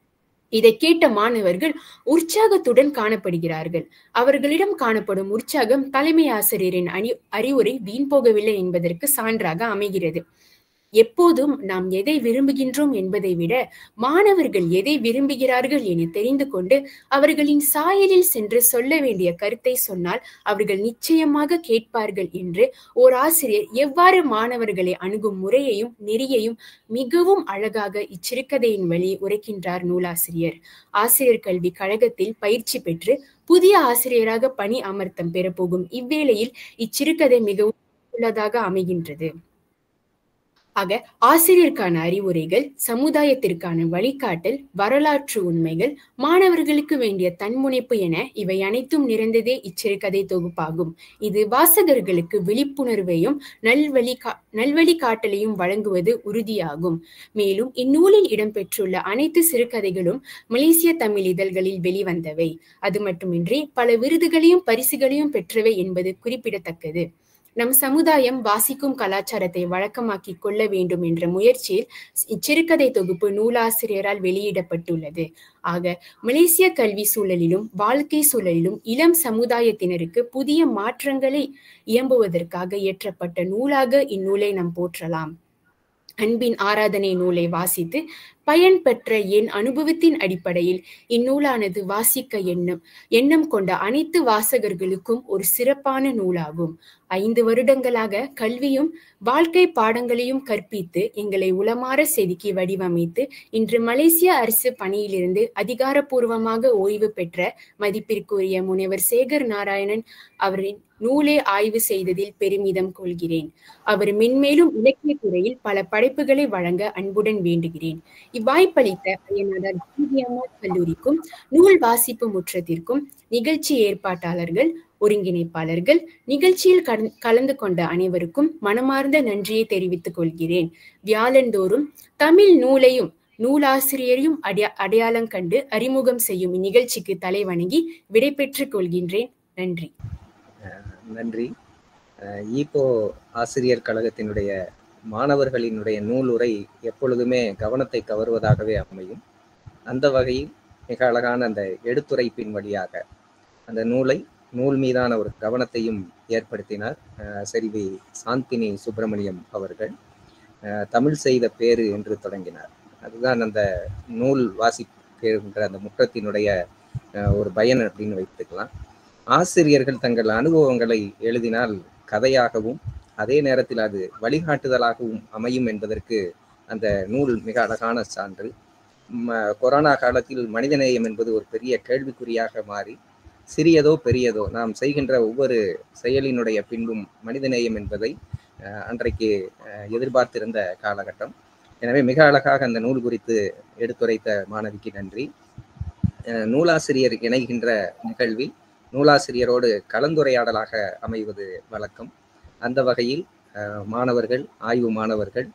இதை கேட்ட மாணவர்கள் உற்சாகத்துடன் காணப்படுகிறார்கள் அவர்களிடம் காணப்படும் உற்சாகம் தலைமை ஆசிரியரின் அணி அறிவுரை வீண் போகவில்லை என்பதற்கு சான்றாக அமைகிறது எப்போதும் நாம் எதை விரும்புகின்றோம் என்பதை விட மாணவர்கள் எதை விரும்புகிறார்கள் என தெரிந்து கொண்டு அவர்களின் சாயலில் சென்று சொல்ல வேண்டிய கருத்தை சொன்னால் அவர்கள் நிச்சயமாக கேட்பார்கள் என்று ஓர் ஆசிரியர் எவ்வாறு மாணவர்களை அணுகும் முறையையும் நெறியையும் மிகவும் அழகாக இச்சிறுகதையின் வழி உரைக்கின்றார் நூலாசிரியர் ஆசிரியர் கல்வி கழகத்தில் பயிற்சி பெற்று புதிய ஆசிரியராக பணி அமர்த்தம் பெறப்போகும் இவ்வேளையில் இச்சிறுகதை மிகவும் உள்ளதாக அமைகின்றது ஆக ஆசிரியருக்கான அறிவுரைகள் சமுதாயத்திற்கான வழிகாட்டல் வரலாற்று உண்மைகள் மாணவர்களுக்கு வேண்டிய தன்முனைப்பு என இவை அனைத்தும் நிறைந்ததே இச்சிறுகதை தொகுப்பாகும் இது வாசகர்களுக்கு விழிப்புணர்வையும் நல்வழி கா நல்வழி காட்டலையும் வழங்குவது உறுதியாகும் மேலும் இந்நூலில் இடம்பெற்றுள்ள அனைத்து சிறுகதைகளும் மலேசிய தமிழ் இதழ்களில் வெளிவந்தவை அது மட்டுமின்றி பல விருதுகளையும் பரிசுகளையும் பெற்றவை என்பது குறிப்பிடத்தக்கது நம் சமுதாயம் வாசிக்கும் கலாச்சாரத்தை வழக்கமாக்கி கொள்ள வேண்டும் என்ற முயற்சியில் இச்சிறுகதை தொகுப்பு நூலாசிரியரால் வெளியிடப்பட்டுள்ளது ஆக மலேசிய கல்வி சூழலிலும் வாழ்க்கை சூழலிலும் இளம் சமுதாயத்தினருக்கு புதிய மாற்றங்களை இயம்புவதற்காக இயற்றப்பட்ட நூலாக இந்நூலை நாம் போற்றலாம் அன்பின் ஆராதனை நூலை வாசித்து பயன் பெற்ற என் அனுபவத்தின் அடிப்படையில் இந்நூலானது வாசிக்க எண்ணம் எண்ணம் கொண்ட அனைத்து வாசகர்களுக்கும் ஒரு சிறப்பான நூலாகும் ஐந்து வருடங்களாக கல்வியும் வாழ்க்கை பாடங்களையும் கற்பித்து எங்களை உளமாற செதுக்கி வடிவமைத்து இன்று மலேசிய அரசு பணியிலிருந்து அதிகாரப்பூர்வமாக ஓய்வு பெற்ற மதிப்பிற்குரிய முனைவர் சேகர் நாராயணன் அவரின் நூலை ஆய்வு செய்ததில் பெருமிதம் கொள்கிறேன் அவர் மென்மேலும் இலக்கிய துறையில் பல படைப்புகளை வழங்க அன்புடன் வேண்டுகிறேன் இவ்வாய்ப்பளித்த அய்யனாதார் அம்மா கல்லூரிக்கும் நூல் வாசிப்பு முற்றத்திற்கும் நிகழ்ச்சி ஏற்பாட்டாளர்கள் ஒருங்கிணைப்பாளர்கள் நிகழ்ச்சியில் கலந்து கொண்ட அனைவருக்கும் மனமார்ந்த நன்றியை தெரிவித்துக் கொள்கிறேன் வியாழந்தோறும் தமிழ் நூலையும் நூலாசிரியரையும் அடையா அடையாளம் கண்டு அறிமுகம் செய்யும் இந்நிகழ்ச்சிக்கு தலைவணங்கி விடை பெற்றுக் கொள்கின்றேன் நன்றி நன்றி ஈப்போ ஆசிரியர் கழகத்தினுடைய மாணவர்களினுடைய நூலுரை எப்பொழுதுமே கவனத்தை கவருவதாகவே அமையும் அந்த வகையில் மிக அழகான அந்த எடுத்துரைப்பின் வழியாக அந்த நூலை நூல் மீதான ஒரு கவனத்தையும் ஏற்படுத்தினார் செல்வி சாந்தினி சுப்பிரமணியம் அவர்கள் தமிழ் செய்த பேரு என்று தொடங்கினார் அதுதான் அந்த நூல் வாசிக்கின்ற அந்த முற்றத்தினுடைய ஒரு பயன் அப்படின்னு வைத்துக்கலாம் ஆசிரியர்கள் தங்கள் அனுபவங்களை எழுதினால் கதையாகவும் அதே நேரத்தில் அது வழிகாட்டுதலாகவும் அமையும் என்பதற்கு அந்த நூல் மிக அழகான சான்று கொரோனா காலத்தில் மனிதநேயம் என்பது ஒரு பெரிய கேள்விக்குறியாக மாறி சிறியதோ பெரியதோ நாம் செய்கின்ற ஒவ்வொரு செயலினுடைய பின்பும் மனிதநேயம் என்பதை அன்றைக்கு எதிர்பார்த்திருந்த காலகட்டம் எனவே மிக அழகாக அந்த நூல் குறித்து எடுத்துரைத்த மாணவிக்கு நன்றி நூலாசிரியர் இணைகின்ற நிகழ்வில் நூலாசிரியரோடு கலந்துரையாடலாக அமைவது வழக்கம் அந்த வகையில் மாணவர்கள் ஆய்வு மாணவர்கள்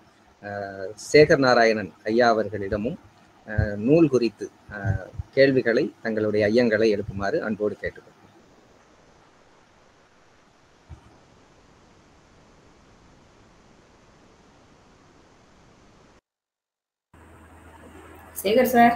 சேகர் நாராயணன் ஐயா அவர்களிடமும் நூல் குறித்து கேள்விகளை தங்களுடைய ஐயங்களை எழுப்புமாறு அன்போடு கேட்டுக்கொள்கிறேன் சேகர் சார்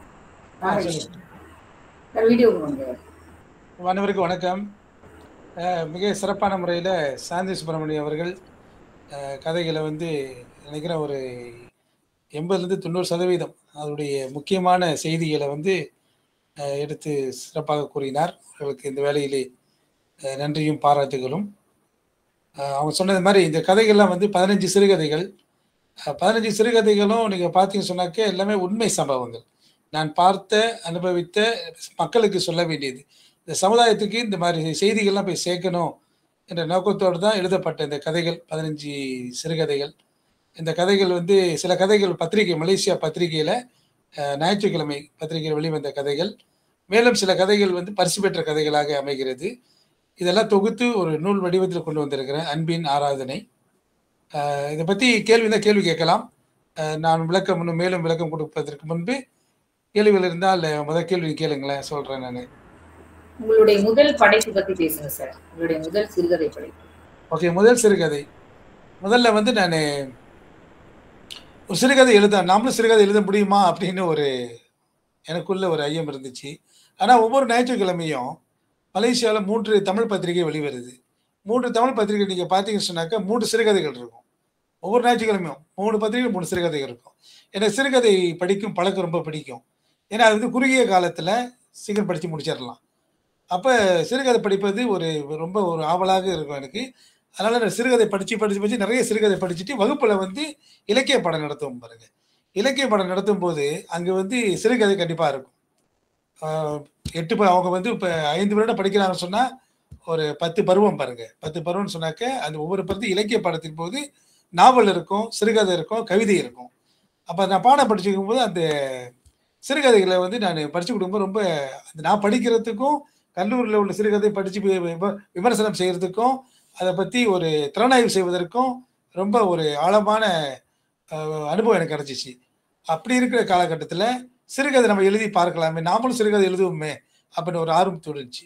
வீடியோ அனைவருக்கும் வணக்கம் மிக சிறப்பான முறையில் சாந்தி சுப்பிரமணியம் அவர்கள் கதைகளை வந்து நினைக்கிறேன் ஒரு எண்பதுலேருந்து தொண்ணூறு சதவீதம் அதனுடைய முக்கியமான செய்திகளை வந்து எடுத்து சிறப்பாக கூறினார் அவர்களுக்கு இந்த வேலையிலே நன்றியும் பாராட்டுகளும் அவங்க சொன்னது மாதிரி இந்த கதைகள்லாம் வந்து பதினஞ்சு சிறுகதைகள் பதினஞ்சு சிறுகதைகளும் நீங்கள் பார்த்தீங்க சொன்னாக்க எல்லாமே உண்மை சம்பவங்கள் நான் பார்த்த அனுபவித்த மக்களுக்கு சொல்ல வேண்டியது இந்த சமுதாயத்துக்கு இந்த மாதிரி செய்திகள்லாம் போய் சேர்க்கணும் என்ற நோக்கத்தோடு தான் எழுதப்பட்ட இந்த கதைகள் பதினஞ்சு சிறுகதைகள் இந்த கதைகள் வந்து சில கதைகள் பத்திரிகை மலேசியா பத்திரிகையில் ஞாயிற்றுக்கிழமை பத்திரிகையில் வெளிவந்த கதைகள் மேலும் சில கதைகள் வந்து பரிசு பெற்ற கதைகளாக அமைகிறது இதெல்லாம் தொகுத்து ஒரு நூல் வடிவத்தில் கொண்டு வந்திருக்கிறேன் அன்பின் ஆராதனை இதை பற்றி கேள்வி தான் கேள்வி கேட்கலாம் நான் விளக்கம் இன்னும் மேலும் விளக்கம் கொடுப்பதற்கு முன்பு கேள்விகள் இருந்தால் முதல் கேள்வி கேளுங்களேன் சொல்கிறேன் நான் உங்களுடைய முதல் படைப்பு பற்றி பேசுங்க சார் உங்களுடைய முதல் சிறுகதை படைப்பு ஓகே முதல் சிறுகதை முதல்ல வந்து நான் ஒரு சிறுகதை எழுத நாமளும் சிறுகதை எழுத முடியுமா அப்படின்னு ஒரு எனக்குள்ள ஒரு ஐயம் இருந்துச்சு ஆனால் ஒவ்வொரு ஞாயிற்றுக்கிழமையும் மலேசியாவில் மூன்று தமிழ் பத்திரிகை வெளிவருது மூன்று தமிழ் பத்திரிகை நீங்கள் பார்த்தீங்கன்னு சொன்னாக்கா மூன்று சிறுகதைகள் இருக்கும் ஒவ்வொரு ஞாயிற்றுக்கிழமையும் மூணு பத்திரிகை மூணு சிறுகதை இருக்கும் எனக்கு சிறுகதை படிக்கும் பழக்கம் ரொம்ப பிடிக்கும் ஏன்னா அது வந்து குறுகிய காலத்தில் சீக்கிரம் படித்து முடிச்சிடலாம் அப்போ சிறுகதை படிப்பது ஒரு ரொம்ப ஒரு ஆவலாக இருக்கும் எனக்கு அதனால நான் சிறுகதை படித்து படித்து படித்து நிறைய சிறுகதை படிச்சுட்டு வகுப்பில் வந்து இலக்கிய பாடம் நடத்துவோம் பாருங்க இலக்கிய பாடம் நடத்தும் போது அங்கே வந்து சிறுகதை கண்டிப்பாக இருக்கும் ஆஹ் எட்டு ப- அவங்க வந்து இப்போ ஐந்து வருடம் படிக்கிறாங்கன்னு சொன்னால் ஒரு பத்து பருவம் பாருங்க பத்து பருவம்னு சொன்னாக்க அந்த ஒவ்வொரு பருவத்து இலக்கிய பாடத்தின் போது நாவல் இருக்கும் சிறுகதை இருக்கும் கவிதை இருக்கும் அப்போ நான் பாடம் படிச்சுக்கும் போது அந்த சிறுகதைகளை வந்து நான் படிச்சு கொடுக்கும்போது ரொம்ப அந்த நான் படிக்கிறதுக்கும் கல்லூரியில் உள்ள சிறுகதை படித்து விமர்சனம் செய்யறதுக்கும் அதை பற்றி ஒரு திறனாய்வு செய்வதற்கும் ரொம்ப ஒரு ஆழமான அஹ், அனுபவம் எனக்கு கிடைச்சிச்சு அப்படி இருக்கிற காலகட்டத்தில் சிறுகதை நம்ம எழுதி பார்க்கலாமே நாமளும் சிறுகதை எழுதுவோமே அப்படின்னு ஒரு ஆர்வம் தோணுச்சு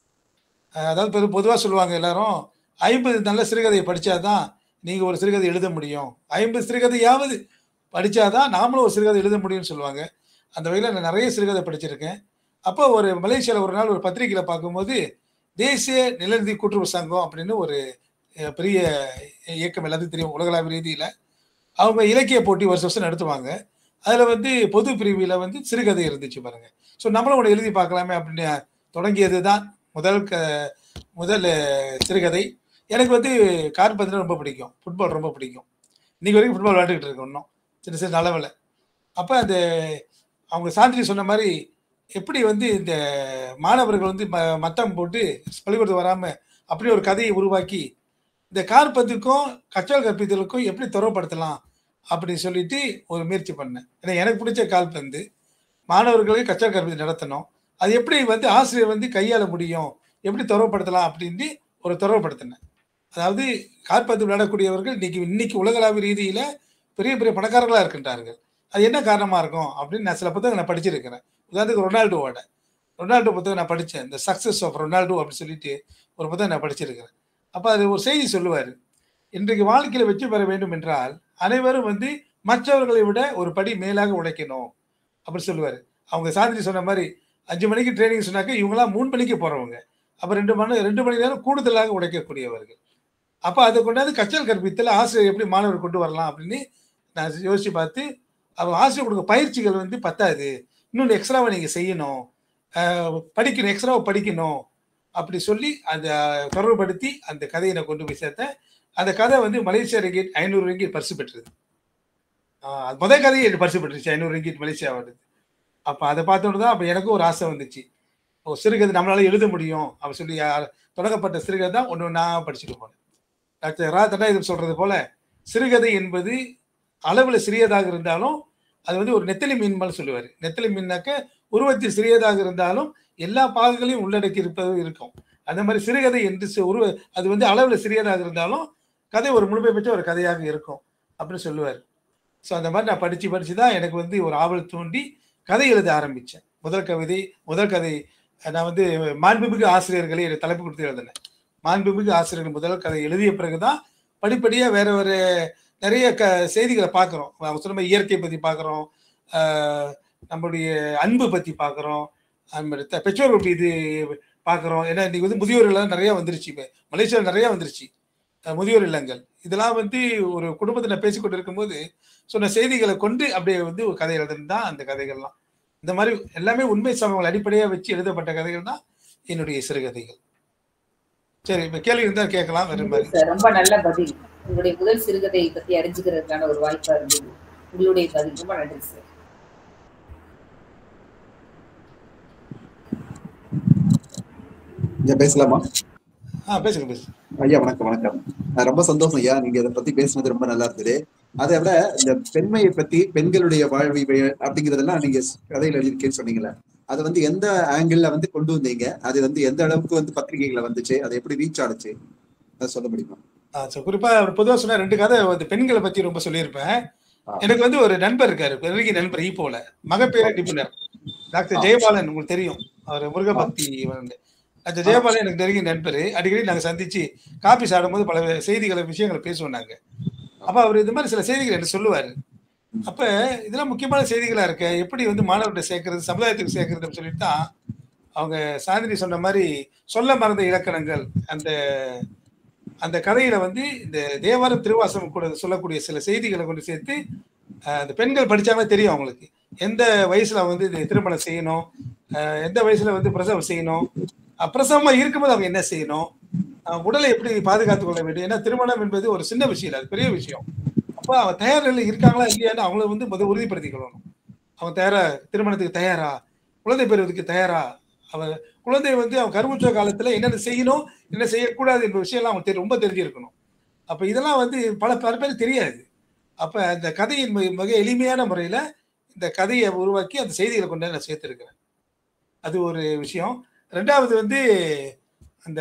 அஹ், அதாவது பொது பொதுவாக சொல்லுவாங்க எல்லாரும் ஐம்பது நல்ல சிறுகதையை படித்தாதான் நீங்கள் ஒரு சிறுகதை எழுத முடியும் ஐம்பது சிறுகதையாவது படித்தாதான் நாமளும் ஒரு சிறுகதை எழுத முடியும்னு சொல்லுவாங்க அந்த வகையில் நான் நிறைய சிறுகதை படிச்சிருக்கேன் அப்போ ஒரு மலேசியாவில் ஒரு நாள் ஒரு பத்திரிகையில் பார்க்கும்போது தேசிய நிலநிதி கூட்டுறவு சங்கம் அப்படின்னு ஒரு அஹ், பெரிய இயக்கம் எல்லாத்துக்கும் தெரியும் உலகளாவிய ரீதியில் அவங்க இலக்கிய போட்டி வருஷம் வருஷம் நடத்துவாங்க அதில் வந்து பொது பிரிவில் வந்து சிறுகதை இருந்துச்சு பாருங்க ஸோ நம்மளும் ஒன்று எழுதி பார்க்கலாமே அப்படின்னு தொடங்கியது தான் முதல் க முதல் அஹ், சிறுகதை எனக்கு வந்து கால்பந்து ரொம்ப பிடிக்கும் ஃபுட்பால் ரொம்ப பிடிக்கும் இன்னைக்கு வரைக்கும் ஃபுட்பால் விளையாண்டுக்கிட்டு இருக்கேன் இன்னும் சின்ன சின்ன அளவில் அப்போ அந்த அவங்க சாந்திரி சொன்ன மாதிரி எப்படி வந்து இந்த மாணவர்கள் வந்து ம மத்தம் போட்டு பள்ளிக்கூடத்து வராமல் அப்படி ஒரு கதையை உருவாக்கி இந்த கார்பந்துக்கும் கற்றல் கற்பித்தலுக்கும் எப்படி துறவுப்படுத்தலாம் அப்படின்னு சொல்லிட்டு ஒரு முயற்சி பண்ணேன் ஏன்னா எனக்கு பிடிச்ச கால்பந்து மாணவர்களுக்கு கற்றல் கற்பித்தல் நடத்தணும் அது எப்படி வந்து ஆசிரியர் வந்து கையாள முடியும் எப்படி துறவுப்படுத்தலாம் அப்படின்ட்டு ஒரு துறவுப்படுத்தினேன் அதாவது கால்பந்து விளையாடக்கூடியவர்கள் இன்னைக்கு இன்னைக்கு உலகளாவிய ரீதியில பெரிய பெரிய பணக்காரர்களாக இருக்கின்றார்கள் அது என்ன காரணமா இருக்கும் அப்படின்னு நான் சில புத்தகம் நான் படிச்சிருக்கிறேன் உதாரணத்துக்கு ரொனால்டோவோட ரொனால்டோ புத்தகம் நான் படித்தேன் இந்த சக்ஸஸ் ஆஃப் ரொனால்டோ அப்படின்னு சொல்லிட்டு ஒரு புத்தகம் நான் படிச்சிருக்கிறேன் அப்போ அது ஒரு செய்தி சொல்லுவார் இன்றைக்கு வாழ்க்கையில் வெற்றி பெற வேண்டும் என்றால் அனைவரும் வந்து மற்றவர்களை விட ஒரு படி மேலாக உழைக்கணும் அப்படின்னு சொல்லுவார் அவங்க சாந்திரி சொன்ன மாதிரி அஞ்சு மணிக்கு ட்ரைனிங் சொன்னாக்க இவங்களாம் மூணு மணிக்கு போகிறவங்க அப்போ ரெண்டு மணி ரெண்டு மணி நேரம் கூடுதலாக உழைக்கக்கூடியவர்கள் அப்போ அதை கொண்டாந்து கற்றல் கற்பித்தல் ஆசிரியர் எப்படி மாணவர் கொண்டு வரலாம் அப்படின்னு நான் யோசிச்சு பார்த்து அவங்க ஆசிரியர் கொடுக்க பயிற்சிகள் வந்து பத்தாது இன்னொன்று எக்ஸ்ட்ராவை நீங்கள் செய்யணும் அஹ் படிக்கணும் எக்ஸ்ட்ராவை படிக்கணும் அப்படி சொல்லி அந்த தொடர்புபடுத்தி அந்த கதையை நான் கொண்டு போய் சேர்த்தேன் அந்த கதை வந்து மலேசியா ரிங்கிட் ஐநூறு ரிங்கிட் பரிசு பெற்றது ஆஹ் அது முதல் கதையை எனக்கு பரிசு பெற்றுச்சு ஐநூறு ரிங்கிட் மலேசியா வருது அப்போ அதை பார்த்தோன்னு தான் அப்போ எனக்கும் ஒரு ஆசை வந்துச்சு ஓ சிறுகதை நம்மளால எழுத முடியும் அப்படி சொல்லி யார் தொடங்கப்பட்ட சிறுகதை தான் ஒன்று நான் படிச்சுட்டு போனேன் டாக்டர் ரா தண்டாயுதம் சொல்றது போல சிறுகதை என்பது அளவில் சிறியதாக இருந்தாலும் அது வந்து ஒரு நெத்தலி மீன் மாதிரி சொல்லுவார் நெத்தலி மீன்னாக்க உருவத்தில் சிறியதாக இருந்தாலும் எல்லா பாகங்களையும் உள்ளடக்கி இருப்பது இருக்கும் அந்த மாதிரி சிறுகதை என்று சி- உருவ அது வந்து அளவில் சிறியதாக இருந்தாலும் கதை ஒரு முழுமை பெற்ற ஒரு கதையாக இருக்கும் அப்படின்னு சொல்லுவார் ஸோ அந்த மாதிரி நான் படித்து படித்து தான் எனக்கு வந்து ஒரு ஆவல் தூண்டி கதை எழுத ஆரம்பித்தேன் முதல் கவிதை முதல் கதை நான் வந்து மாண்புமிகு ஆசிரியர்களை எனக்கு தலைப்பு கொடுத்து எழுதினேன் மாண்புமிகு ஆசிரியர்கள் முதல் கதை எழுதிய பிறகுதான் படிப்படியாக வேற ஒரு நிறைய க செய்திகளை பார்க்குறோம் அவங்க சொன்ன மாதிரி இயற்கை பற்றி பார்க்குறோம் நம்மளுடைய அன்பு பற்றி பார்க்குறோம் அது மாதிரி த- பெற்றோர்கள் மீது பார்க்குறோம் ஏன்னா இன்னைக்கு வந்து முதியோர்கள் நிறைய வந்துருச்சு இப்போ மலேசியாவில் நிறைய வந்துருச்சு அஹ் முதியோர் இல்லங்கள் இதெல்லாம் வந்து ஒரு குடும்பத்தில் நான் பேசிக்கொண்டு இருக்கும்போது சொன்ன செய்திகளை கொண்டு அப்படியே வந்து ஒரு கதை எழுதுனது தான் அந்த கதைகள்லாம் இந்த மாதிரி எல்லாமே உண்மை சம்பவங்கள் அடிப்படையாக வச்சு எழுதப்பட்ட கதைகள் தான் என்னுடைய சிறுகதைகள் சரி இப்போ கேள்வி இருந்தால் கேட்கலாம் வேற மாதிரி சார் ரொம்ப நல்ல பதில் உங்களுடைய முதல் சிறுகதை பத்தி அறிஞ்சுக்கிறதுக்கான ஒரு வாய்ப்பா இருந்தது உங்களுடைய பதில் ரொம்ப நன்றி சார் ஐயா பேசலாமா ஆ பேசுங்க பேசுங்க ஐயா வணக்கம் வணக்கம் அஹ் ரொம்ப சந்தோஷம் ஐயா நீங்க இதை பத்தி பேசுனது ரொம்ப நல்லா இருந்தது அதை விட இந்த பெண்மையை பத்தி பெண்களுடைய வாழ்வை வே- அப்படிங்கறதெல்லாம் நீங்க கதையில எழுதியிருக்கேன்னு சொன்னீங்களே அதை வந்து எந்த ஆங்கிள் வந்து கொண்டு வந்தீங்க அது வந்து எந்த அளவுக்கு வந்து பத்திரிகைகளை வந்துச்சு அதை எப்படி ரீச் ஆனுச்சு அதை சொல்ல முடியுமா ஆ ஸோ குறிப்பாக அவர் பொதுவாக சொன்ன ரெண்டு கதை வந்து பெண்களை பற்றி ரொம்ப சொல்லியிருப்பேன் ஆ. எனக்கு வந்து ஒரு நண்பர் இருக்காரு பெருகி நண்பர் ஈப்போல மகப்பேறு நிபுணர் டாக்டர் ஆ. ஜெயபாலன் உங்களுக்கு தெரியும் அவர் முருகபக்தி வந்து டாக்டர் ஜெயபாலன் எனக்கு நெருங்கிய நண்பர் அடிக்கடி நாங்கள் சந்திச்சு காபி சாப்பிடும்போது பல செய்திகளை விஷயங்களை பேசுவோம் நாங்க அப்ப அவர் இது மாதிரி சில செய்திகள் எனக்கு சொல்லுவாரு அப்ப இதெல்லாம் முக்கியமான செய்திகளா இருக்கு எப்படி வந்து மாணவர்கிட்ட சேர்க்கறது சமுதாயத்துக்கு சேர்க்கறதுன்னு சொல்லிட்டு தான் அவங்க சாந்தினி சொன்ன மாதிரி சொல்ல மறந்த இலக்கணங்கள் அந்த அந்த கதையில வந்து இந்த தேவாரம் திருவாசகம் கூட சொல்லக்கூடிய சில செய்திகளை கொண்டு சேர்த்து அஹ், அந்த பெண்கள் படிச்சாவே தெரியும் அவங்களுக்கு எந்த வயசுல வந்து இது திருமணம் செய்யணும் அஹ், எந்த வயசுல வந்து பிரசவம் செய்யணும் அஹ், பிரசவமா இருக்கும்போது அவங்க என்ன செய்யணும் அஹ், உடலை எப்படி பாதுகாத்துக் கொள்ள வேண்டும் ஏன்னா திருமணம் என்பது ஒரு சின்ன விஷயம் இல்லை அது பெரிய விஷயம் அப்போ அவன் தயார் நிலையில் இருக்காங்களா இல்லையான்னு அவங்கள வந்து முதல் உறுதிப்படுத்திக் கொள்ளணும் அவன் தயாரா திருமணத்துக்கு தயாரா குழந்தை பெறுவதற்கு தயாரா அவன் குழந்தை வந்து அவன் கருமுற்ற காலத்துல என்னென்ன செய்யணும் என்ன செய்யக்கூடாது என்ற விஷயம்லாம் அவன் தெரி- ரொம்ப தெரிஞ்சிருக்கணும் அப்ப இதெல்லாம் வந்து பல பல பேருக்கு தெரியாது அப்ப அந்த கதையின் மிக- மிக எளிமையான முறையில இந்த கதையை உருவாக்கி அந்த செய்திகளை கொண்டு வந்து நான் சேர்த்திருக்கிறேன் அது ஒரு விஷயம் ரெண்டாவது வந்து அந்த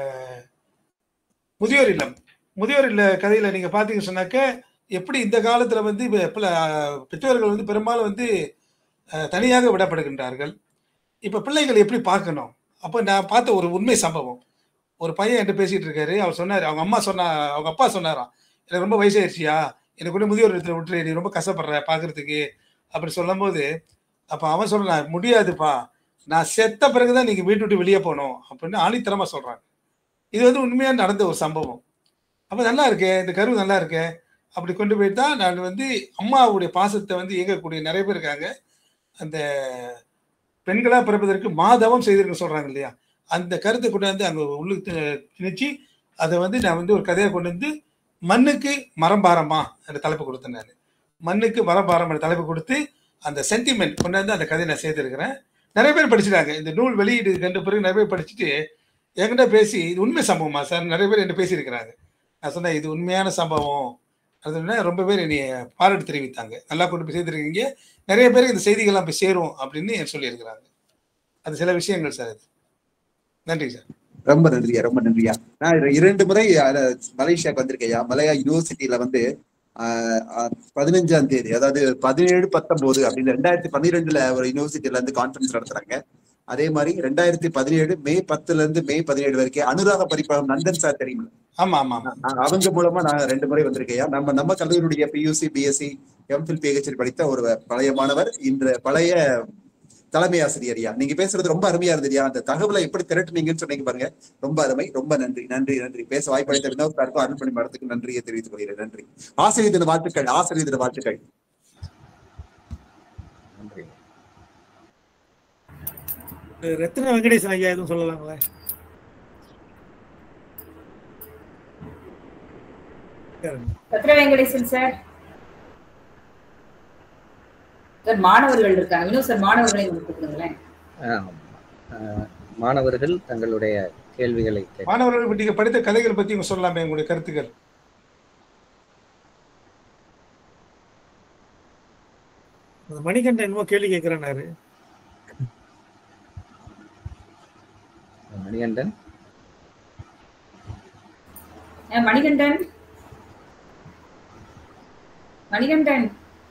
முதியோர் இல்லம் முதியோர் இல்ல கதையில நீங்க பாத்தீங்க சொன்னாக்க எப்படி இந்த காலத்துல வந்து இப்ப பிள்ளை- பெற்றோர்கள் வந்து பெரும்பாலும் வந்து அஹ், தனியாக விடப்படுகின்றார்கள் இப்ப பிள்ளைகள் எப்படி பார்க்கணும் அப்ப நான் பார்த்த ஒரு உண்மை சம்பவம் ஒரு பையன் என்கிட்ட பேசிட்டு இருக்காரு அவர் சொன்னாரு அவங்க அம்மா சொன்னா அவங்க அப்பா சொன்னாராம் எனக்கு ரொம்ப வயசாயிருச்சியா எனக்கு கூட முதியோர் இடத்துல விட்டுரு நீ ரொம்ப கஷ்டப்படுற பாக்குறதுக்கு அப்படி சொல்லும்போது அப்ப அவன் சொல்றான் முடியாதுப்பா நான் செத்த பிறகுதான் நீங்க வீட்டு விட்டு வெளியே போகணும் அப்படின்னு ஆணித்தரமா சொல்றாங்க இது வந்து உண்மையா நடந்த ஒரு சம்பவம் அப்ப நல்லா இருக்கே இந்த கரு நல்லா இருக்கே அப்படி கொண்டு போயிட்டு தான் நான் வந்து அம்மாவுடைய பாசத்தை வந்து இயங்கக்கூடிய நிறைய பேர் இருக்காங்க அந்த பெண்களா பிறப்பதற்கு மாதவம் செய்திருக்க சொல்றாங்க இல்லையா அந்த கருத்தை கொண்டு வந்து அங்க உள்ளுக்கு திணிச்சு அதை வந்து நான் வந்து ஒரு கதையை கொண்டு வந்து மண்ணுக்கு மரம் பாரமா என்ற தலைப்பு கொடுத்தேன் நான் மண்ணுக்கு மரம் பாரம் என்ற தலைப்பு கொடுத்து அந்த சென்டிமெண்ட் கொண்டு வந்து அந்த கதையை நான் சேர்த்திருக்கிறேன் நிறைய பேர் படிச்சிட்டாங்க இந்த நூல் வெளியீடு கண்டு பிறகு நிறைய பேர் படிச்சுட்டு என்கிட்ட பேசி இது உண்மை சம்பவமா சார் நிறைய பேர் என்கிட்ட பேசியிருக்கிறாங்க நான் சொன்னேன் இது உண்மையான சம்பவம் அதுன்னா ரொம்ப பேர் என்னைய பாராட்டு தெரிவித்தாங்க நல்லா கொண்டு போய் சேர்த்துருக்கீங்க நிறைய பேருக்கு இந்த செய்திகள்லாம் போய் சேரும் அப்படின்னு என் சொல்லியிருக்கிறாங்க அது சில விஷயங்கள் சார் அது நன்றி சார் ரொம்ப நன்றியா ரொம்ப நன்றியா நான் இர- இரண்டு முறை அஹ், மலேசியாவுக்கு வந்திருக்கேயா மலையா யூனிவர்சிட்டியில வந்து ஆஹ், ஆஹ், பதினஞ்சாம் தேதி அதாவது பதினேழு பத்தொன்பது அப்படின்னு ரெண்டாயிரத்தி பன்னிரெண்டுல ஒரு யூனிவர்சிட்டியில இருந்து கான்ஃபரன்ஸ் நடத்துறாங்க அதே மாதிரி ரெண்டாயிரத்தி பதினேழு மே பத்துல இருந்து மே பதினேழு வரைக்கும் அனுராக பரிபாகம் நந்தன் சார் தெரியுமா ஆமா ஆமா ஆமா நான் அவங்க மூலமா நான் ரெண்டு முறை வந்திருக்கேயா நம்ம நம்ம கல்லூரியுடைய பியூசி பிஎஸ்சி எம்ஃபில் பிஹெச்டி படித்த ஒரு பழைய மாணவர் இன்று பழைய தலைமை ஆசிரியரியா நீங்க பேசுறது ரொம்ப அருமையா இருந்ததுயா அந்த தகவலை எப்படி திரட்டுனீங்கன்னு சொன்னீங்க பாருங்க ரொம்ப அருமை ரொம்ப நன்றி நன்றி நன்றி பேச வாய்ப்பளித்த வினோத் சாருக்கும் அருள்மணி மரத்துக்கு நன்றியை தெரிவித்துக் கொள்கிறேன் நன்றி ஆசிரியர் தின வாழ்த்துக்கள் ஆசிரியர் தின வாழ்த்துக்கள் நன்றி ரத்ன வெங்கடேசன் ஐயா எதுவும் சொல்லலாங்களே ரத்ன வெங்கடேசன் சார் சார் மாணவர்கள் இருக்காங்க இன்னும் சார் மாணவர்களை உங்களுக்கு கொடுங்களேன் ஆம். ஆஹ், மாணவர்கள் தங்களுடைய கேள்விகளை கேட்க மாணவர்கள் நீங்க படித்த கதைகள் பத்தி உங்க சொல்லலாமே உங்களுடைய கருத்துக்கள் அந்த மணிகண்டன் என்னமோ கேள்வி கேட்கிறாரு மணிகண்டன் அஹ் மணிகண்டன் மணிகண்டன்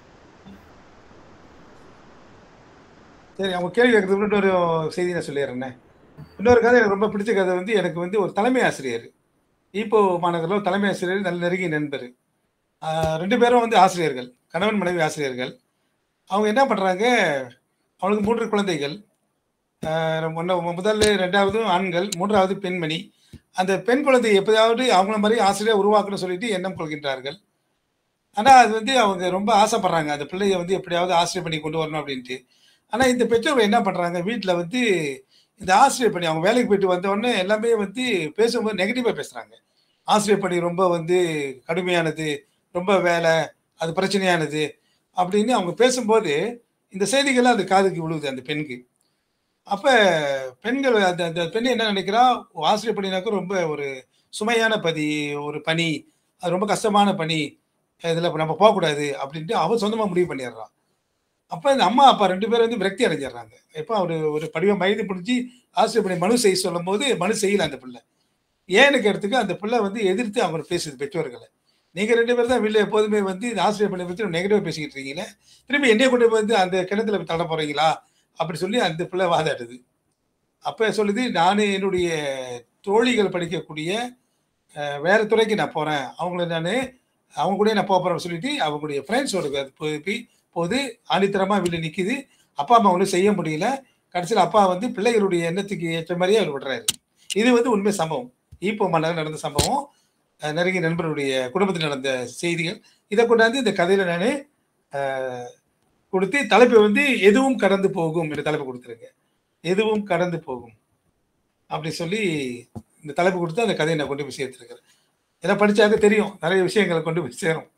சரி அவங்க கேள்வி கேட்கறதுக்கு முன்னாடி இன்னொரு செய்தி நான் சொல்லிடுறேன் இன்னொரு கதை எனக்கு ரொம்ப பிடிச்ச கதை வந்து எனக்கு வந்து ஒரு தலைமை ஆசிரியர் இப்போ மாநகரில் ஒரு தலைமை ஆசிரியர் நல்ல நெருங்கிய நண்பர் ஆஹ் ரெண்டு பேரும் வந்து ஆசிரியர்கள் கணவன் மனைவி ஆசிரியர்கள் அவங்க என்ன பண்றாங்க அவங்களுக்கு மூன்று குழந்தைகள் ஆஹ் ஒண்ணு- முதல்ல ரெண்டாவது ஆண்கள் மூன்றாவது பெண்மணி அந்த பெண் குழந்தை எப்போதாவது அவங்கள மாதிரி ஆசிரியர் உருவாக்கணும்னு சொல்லிட்டு எண்ணம் கொள்கின்றார்கள் ஆனா அது வந்து அவங்க ரொம்ப ஆசைப்படுறாங்க அந்த பிள்ளைய வந்து எப்படியாவது ஆசிரியர் பண்ணி கொண்டு வரணும் அப்படின்ட்டு ஆனா இந்த பெற்றோர்கள் என்ன பண்றாங்க வீட்ல வந்து இந்த ஆசிரியர் பணி அவங்க வேலைக்கு போயிட்டு வந்த உடனே எல்லாமே வந்து பேசும்போது நெகட்டிவா பேசுறாங்க ஆசிரியர் பணி ரொம்ப வந்து கடுமையானது ரொம்ப வேலை அது பிரச்சனையானது அப்படின்னு அவங்க பேசும்போது இந்த செய்திகள்லாம் அந்த காதுக்கு விழுவுது அந்த பெண்ணுக்கு அப்ப பெண்கள் அந்த அந்த பெண் என்ன நினைக்கிறா ஆசிரியர் பணினாக்க ரொம்ப ஒரு சுமையான பதி ஒரு பணி அது ரொம்ப கஷ்டமான பணி இதுல நம்ம போகக்கூடாது அப்படின்ட்டு அவ சொந்தமா முடிவு பண்ணிடுறான் அப்ப இந்த அம்மா அப்பா ரெண்டு பேரும் வந்து விரக்தி அடைஞ்சிடுறாங்க எப்ப அவரு ஒரு படிவம் வயது பிடிச்சி ஆசிரியர் பணி மனு செய்ய சொல்லும் போது மனு செய்யல அந்த பிள்ளை ஏன்னு கேட்டதுக்கு அந்த பிள்ளை வந்து எதிர்த்து அவர் பேசுது பெற்றோர்களை நீங்க ரெண்டு பேரும் தான் வீட்டில் எப்போதுமே வந்து இந்த ஆசிரியர் பணி பத்தி நெகட்டிவா பேசிக்கிட்டு இருக்கீங்களே திரும்பி என்னைய கொண்டு போய் வந்து அந்த கிணத்துல தட போறீங்களா அப்படி சொல்லி அந்த பிள்ளை வாதாடுது அப்ப சொல்லுது நான் என்னுடைய தோழிகள் படிக்கக்கூடிய அஹ், வேற துறைக்கு நான் போறேன் அவங்கள நான் அவங்க கூட நான் போக போறேன்னு சொல்லிட்டு அவங்களுடைய ஃப்ரெண்ட்ஸோட போய் போது ஆணித்தரமா வீட்டில் நிக்குது அப்பா அம்மா ஒன்றும் செய்ய முடியல கடைசியில் அப்பா வந்து பிள்ளைகளுடைய எண்ணத்துக்கு ஏற்ற மாதிரியே அவர் விடுறாரு இது வந்து உண்மை சம்பவம் ஈப்போ மன்னர் நடந்த சம்பவம் அஹ், நெருங்கிய நண்பருடைய குடும்பத்தில் நடந்த செய்திகள் இதை கொண்டாந்து இந்த கதையில நான் கொடுத்து தலைப்பை வந்து எதுவும் கடந்து போகும் என்ற தலைப்பு கொடுத்துருக்கேன் எதுவும் கடந்து போகும் அப்படி சொல்லி இந்த தலைப்பு கொடுத்து அந்த கதையை நான் கொண்டு போய் சேர்த்துருக்கிறேன் ஏன்னா படிச்சாக்க தெரியும் நிறைய விஷயங்களை கொண்டு போய் சேரும்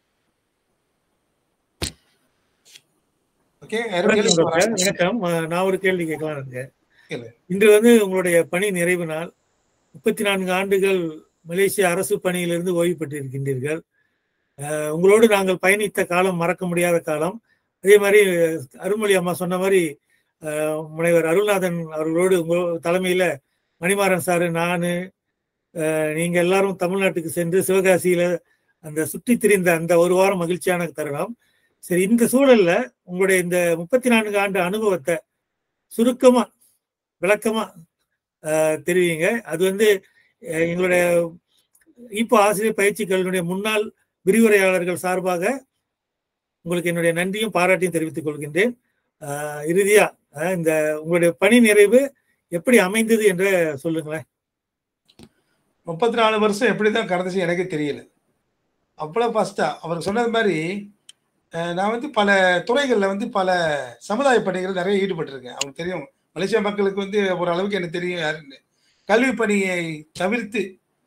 ஓகே வணக்கம் டாக்டர் வணக்கம் அஹ், நான் ஒரு கேள்வி கேட்கலாம் இருக்கேன் கேளு. இன்று வந்து உங்களுடைய பணி நிறைவு நாள் முப்பத்தி நான்கு ஆண்டுகள் மலேசிய அரசு பணியிலிருந்து ஓய்வு பெற்றிருக்கின்றீர்கள் அஹ், உங்களோடு நாங்கள் பயணித்த காலம் மறக்க முடியாத காலம் அதே மாதிரி அருள்மொழி அம்மா சொன்ன மாதிரி அஹ், முனைவர் அருள்நாதன் அவர்களோடு உங்கள் தலைமையில மணிமாறன் சாரு நானு அஹ், நீங்க எல்லாரும் தமிழ்நாட்டுக்கு சென்று சிவகாசியில அந்த சுற்றி திரிந்த அந்த ஒரு வாரம் மகிழ்ச்சியான தருணம் சரி இந்த சூழல்ல உங்களுடைய இந்த முப்பத்தி நான்கு ஆண்டு அனுபவத்தை சுருக்கமா விளக்கமா அஹ், தெரிவிங்க அது வந்து அஹ், எங்களுடைய இப்போ ஆசிரியர் பயிற்சி கல்வியினுடைய முன்னாள் விரிவுரையாளர்கள் சார்பாக உங்களுக்கு என்னுடைய நன்றியும் பாராட்டியும் தெரிவித்துக் கொள்கின்றேன் அஹ், இறுதியா அஹ், இந்த உங்களுடைய பணி நிறைவு எப்படி அமைந்தது என்று சொல்லுங்களேன் முப்பத்தி நாலு வருஷம் எப்படிதான் கடந்துச்சு எனக்கு தெரியல அவ்வளோ ஃபாஸ்டா அவர் சொன்னது மாதிரி அஹ், நான் வந்து பல துறைகளில் வந்து பல சமுதாய பணிகள் நிறைய ஈடுபட்டிருக்கேன் அவங்களுக்கு தெரியும் மலேசியா மக்களுக்கு வந்து ஒரு அளவுக்கு எனக்கு தெரியும் யாருன்னு கல்வி பணியை தவிர்த்து